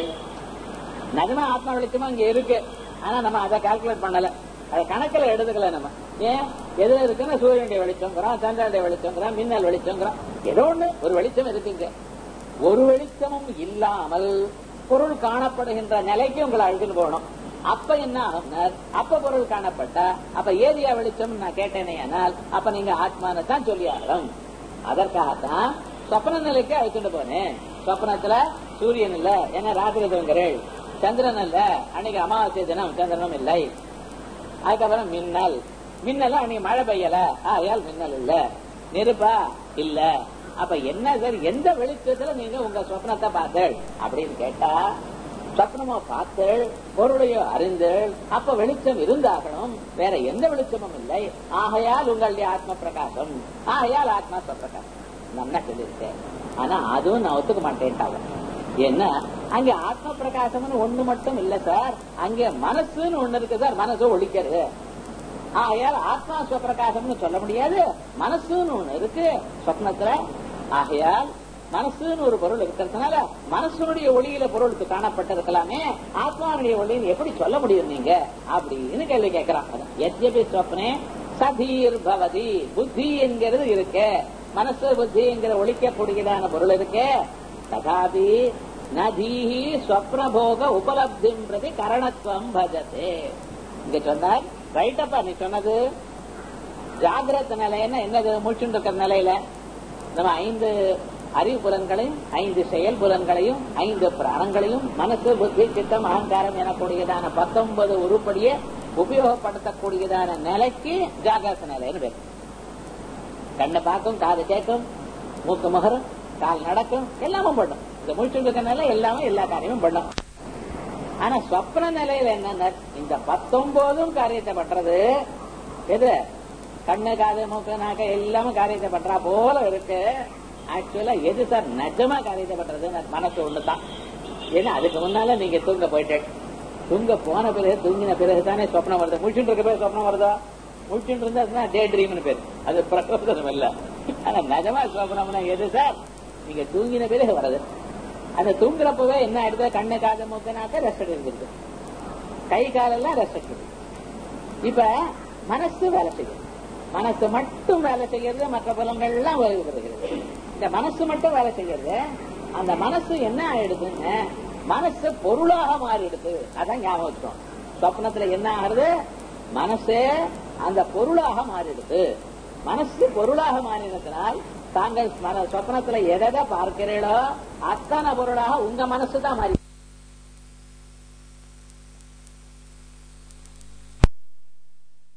நிஜமா ஆத்மா வெளிச்சமா இங்க இருக்கு ஆனா நம்ம அதை கால்குலேட் பண்ணல அதை கணக்கில் எடுத்துக்கல நம்ம ஏன் எதுல இருக்குன்னா சூரியனுடைய வெளிச்சங்கிறோம் சந்திரனுடைய வெளிச்சங்கிறோம் மின்னல் வெளிச்சங்கிறோம் ஏதோ ஒண்ணு ஒரு வெளிச்சம் இருக்குங்க ஒரு வெளிச்சமும் இல்லாமல் பொருள் காணப்படுகின்ற நிலைக்கு உங்களை அழுதுன்னு போகணும் அப்ப என்ன ஆகும்னார் அப்ப பொருள் காணப்பட்டா அப்ப ஏரியா வெளிச்சம் நான் கேட்டேனே ஆனால் அப்ப நீங்க ஆத்மான தான் சொல்லி ஆகணும் அதற்காகத்தான் சொப்பன நிலைக்கு அழைச்சிட்டு போனேன் சொப்பனத்துல சூரியன் இல்ல ஏன்னா ராத்திரி தூங்குறேள் சந்திரன் இல்ல அன்னைக்கு அமாவாசை தினம் சந்திரனும் இல்லை அதுக்கப்புறம் மின்னல் மின்னல் அன்னைக்கு மழை பெய்யல ஆகையால் மின்னல் இல்ல நெருப்பா இல்ல அப்ப என்ன சார் எந்த வெளிச்சத்துல நீங்க உங்க சொப்னத்தை பார்த்தேள் அப்படின்னு கேட்டா சொப்னமோ பார்த்தேள் பொருளையோ அறிந்தேள் அப்ப வெளிச்சம் இருந்தாகணும் வேற எந்த வெளிச்சமும் இல்லை ஆகையால் உங்களுடைய ஆத்ம பிரகாசம் ஆகையால் ஆத்மா சொப்பிரகாசம் நல்லா சொல்லியிருக்கேன் ஆனா அதுவும் நான் ஒத்துக்க மாட்டேன்ட்டாங்க ஏன்னா அங்க ஆத்ம பிரகாசம்னு ஒண்ணு மட்டும் இல்ல சார் அங்க மனசுன்னு ஒண்ணு இருக்கு சார் மனசு ஒழிக்கிறது ஆகையால் ஆத்மா ஸ்வப்பிரகாசம்னு சொல்ல முடியாது மனசுன்னு ஒண்ணு இருக்கு சொப்னத்துல ஆகையால் மனசுன்னு ஒரு பொருள் இருக்கிறதுனால மனசுனுடைய ஒளியில பொருளுக்கு காணப்பட்டிருக்கலாமே ஆத்மாவுடைய ஒளின்னு எப்படி சொல்ல முடியும் நீங்க அப்படின்னு கேள்வி கேட்கிறான் எத்யபி சொப்னே சதீர் பவதி புத்தி என்கிறது இருக்கு மனசு புத்தி என்கிற ஒழிக்கக்கூடியதான பொருள் இருக்கு ததாபி நதீஹி ஸ்வப்னபோக உபலப்திம் பிரதி கரணத்துவம் பஜதே இங்க சொன்னார் ரைட்டப்பா நீ சொன்னது ஜாகிரத நிலைன்னா என்னது முழிச்சுட்டு இருக்கிற நிலையில நம்ம ஐந்து அறிவு புலன்களையும் ஐந்து செயல் புலன்களையும் ஐந்து பிராணங்களையும் மனசு புத்தி சித்தம் அகங்காரம் எனக்கூடியதான பத்தொன்பது உருப்படிய உபயோகப்படுத்தக்கூடியதான நிலைக்கு ஜாகிரத நிலைன்னு பேர் கண்ணை பார்க்கும் காது கேட்கும் மூக்கு முகரும் கால் நடக்கும் எல்லாமும் பண்ணும் இந்த முழிச்சுட்டு இருக்கிற நிலை எல்லாமே எல்லா காரியமும் பண்ணும் ஆனா ஸ்வப்ன நிலையில என்னன்னா இந்த பத்தொன்பதும் காரியத்தை பண்றது எது கண்ணு காது மூக்கு நாக்க எல்லாமே காரியத்தை பண்றா போல இருக்கு ஆக்சுவலா எது சார் நிஜமா காரியத்தை பண்றது மனசு ஒண்ணுதான் ஏன்னா அதுக்கு முன்னால நீங்க தூங்க போயிட்டே தூங்க போன பிறகு தூங்கின பிறகு தானே சொப்னம் வருது முடிச்சுட்டு இருக்க பேர் சொப்னம் வருதா முடிச்சுட்டு இருந்தா டே ட்ரீம்னு பேரு அது பிரகோதனம் இல்ல ஆனா நிஜமா சொப்னம்னா எது சார் நீங்க தூங்கின பிறகு வருது அந்த தூங்குறப்பவே என்ன ஆயிடுது கண்ணு காது மூக்குனாக்க ரெஸ்ட் இருக்குது கை காலெல்லாம் ரெஸ்ட் இருக்குது இப்ப மனசு வேலை செய்யுது மனசு மட்டும் வேலை செய்யறது மற்ற புலங்கள்லாம் ஓய்வு பெறுகிறது இந்த மனசு மட்டும் வேலை செய்யறது அந்த மனசு என்ன ஆயிடுதுன்னு மனசு பொருளாக மாறிடுது அதான் ஞாபகம் வச்சோம் சொப்னத்துல என்ன ஆகுது மனசே அந்த பொருளாக மாறிடுது மனசு பொருளாக மாறினதுனால் தாங்கள் சொப்னத்துல எதை பார்க்கிறீர்களோ அத்தனை பொருளாக உங்க மனசு தான் மாறி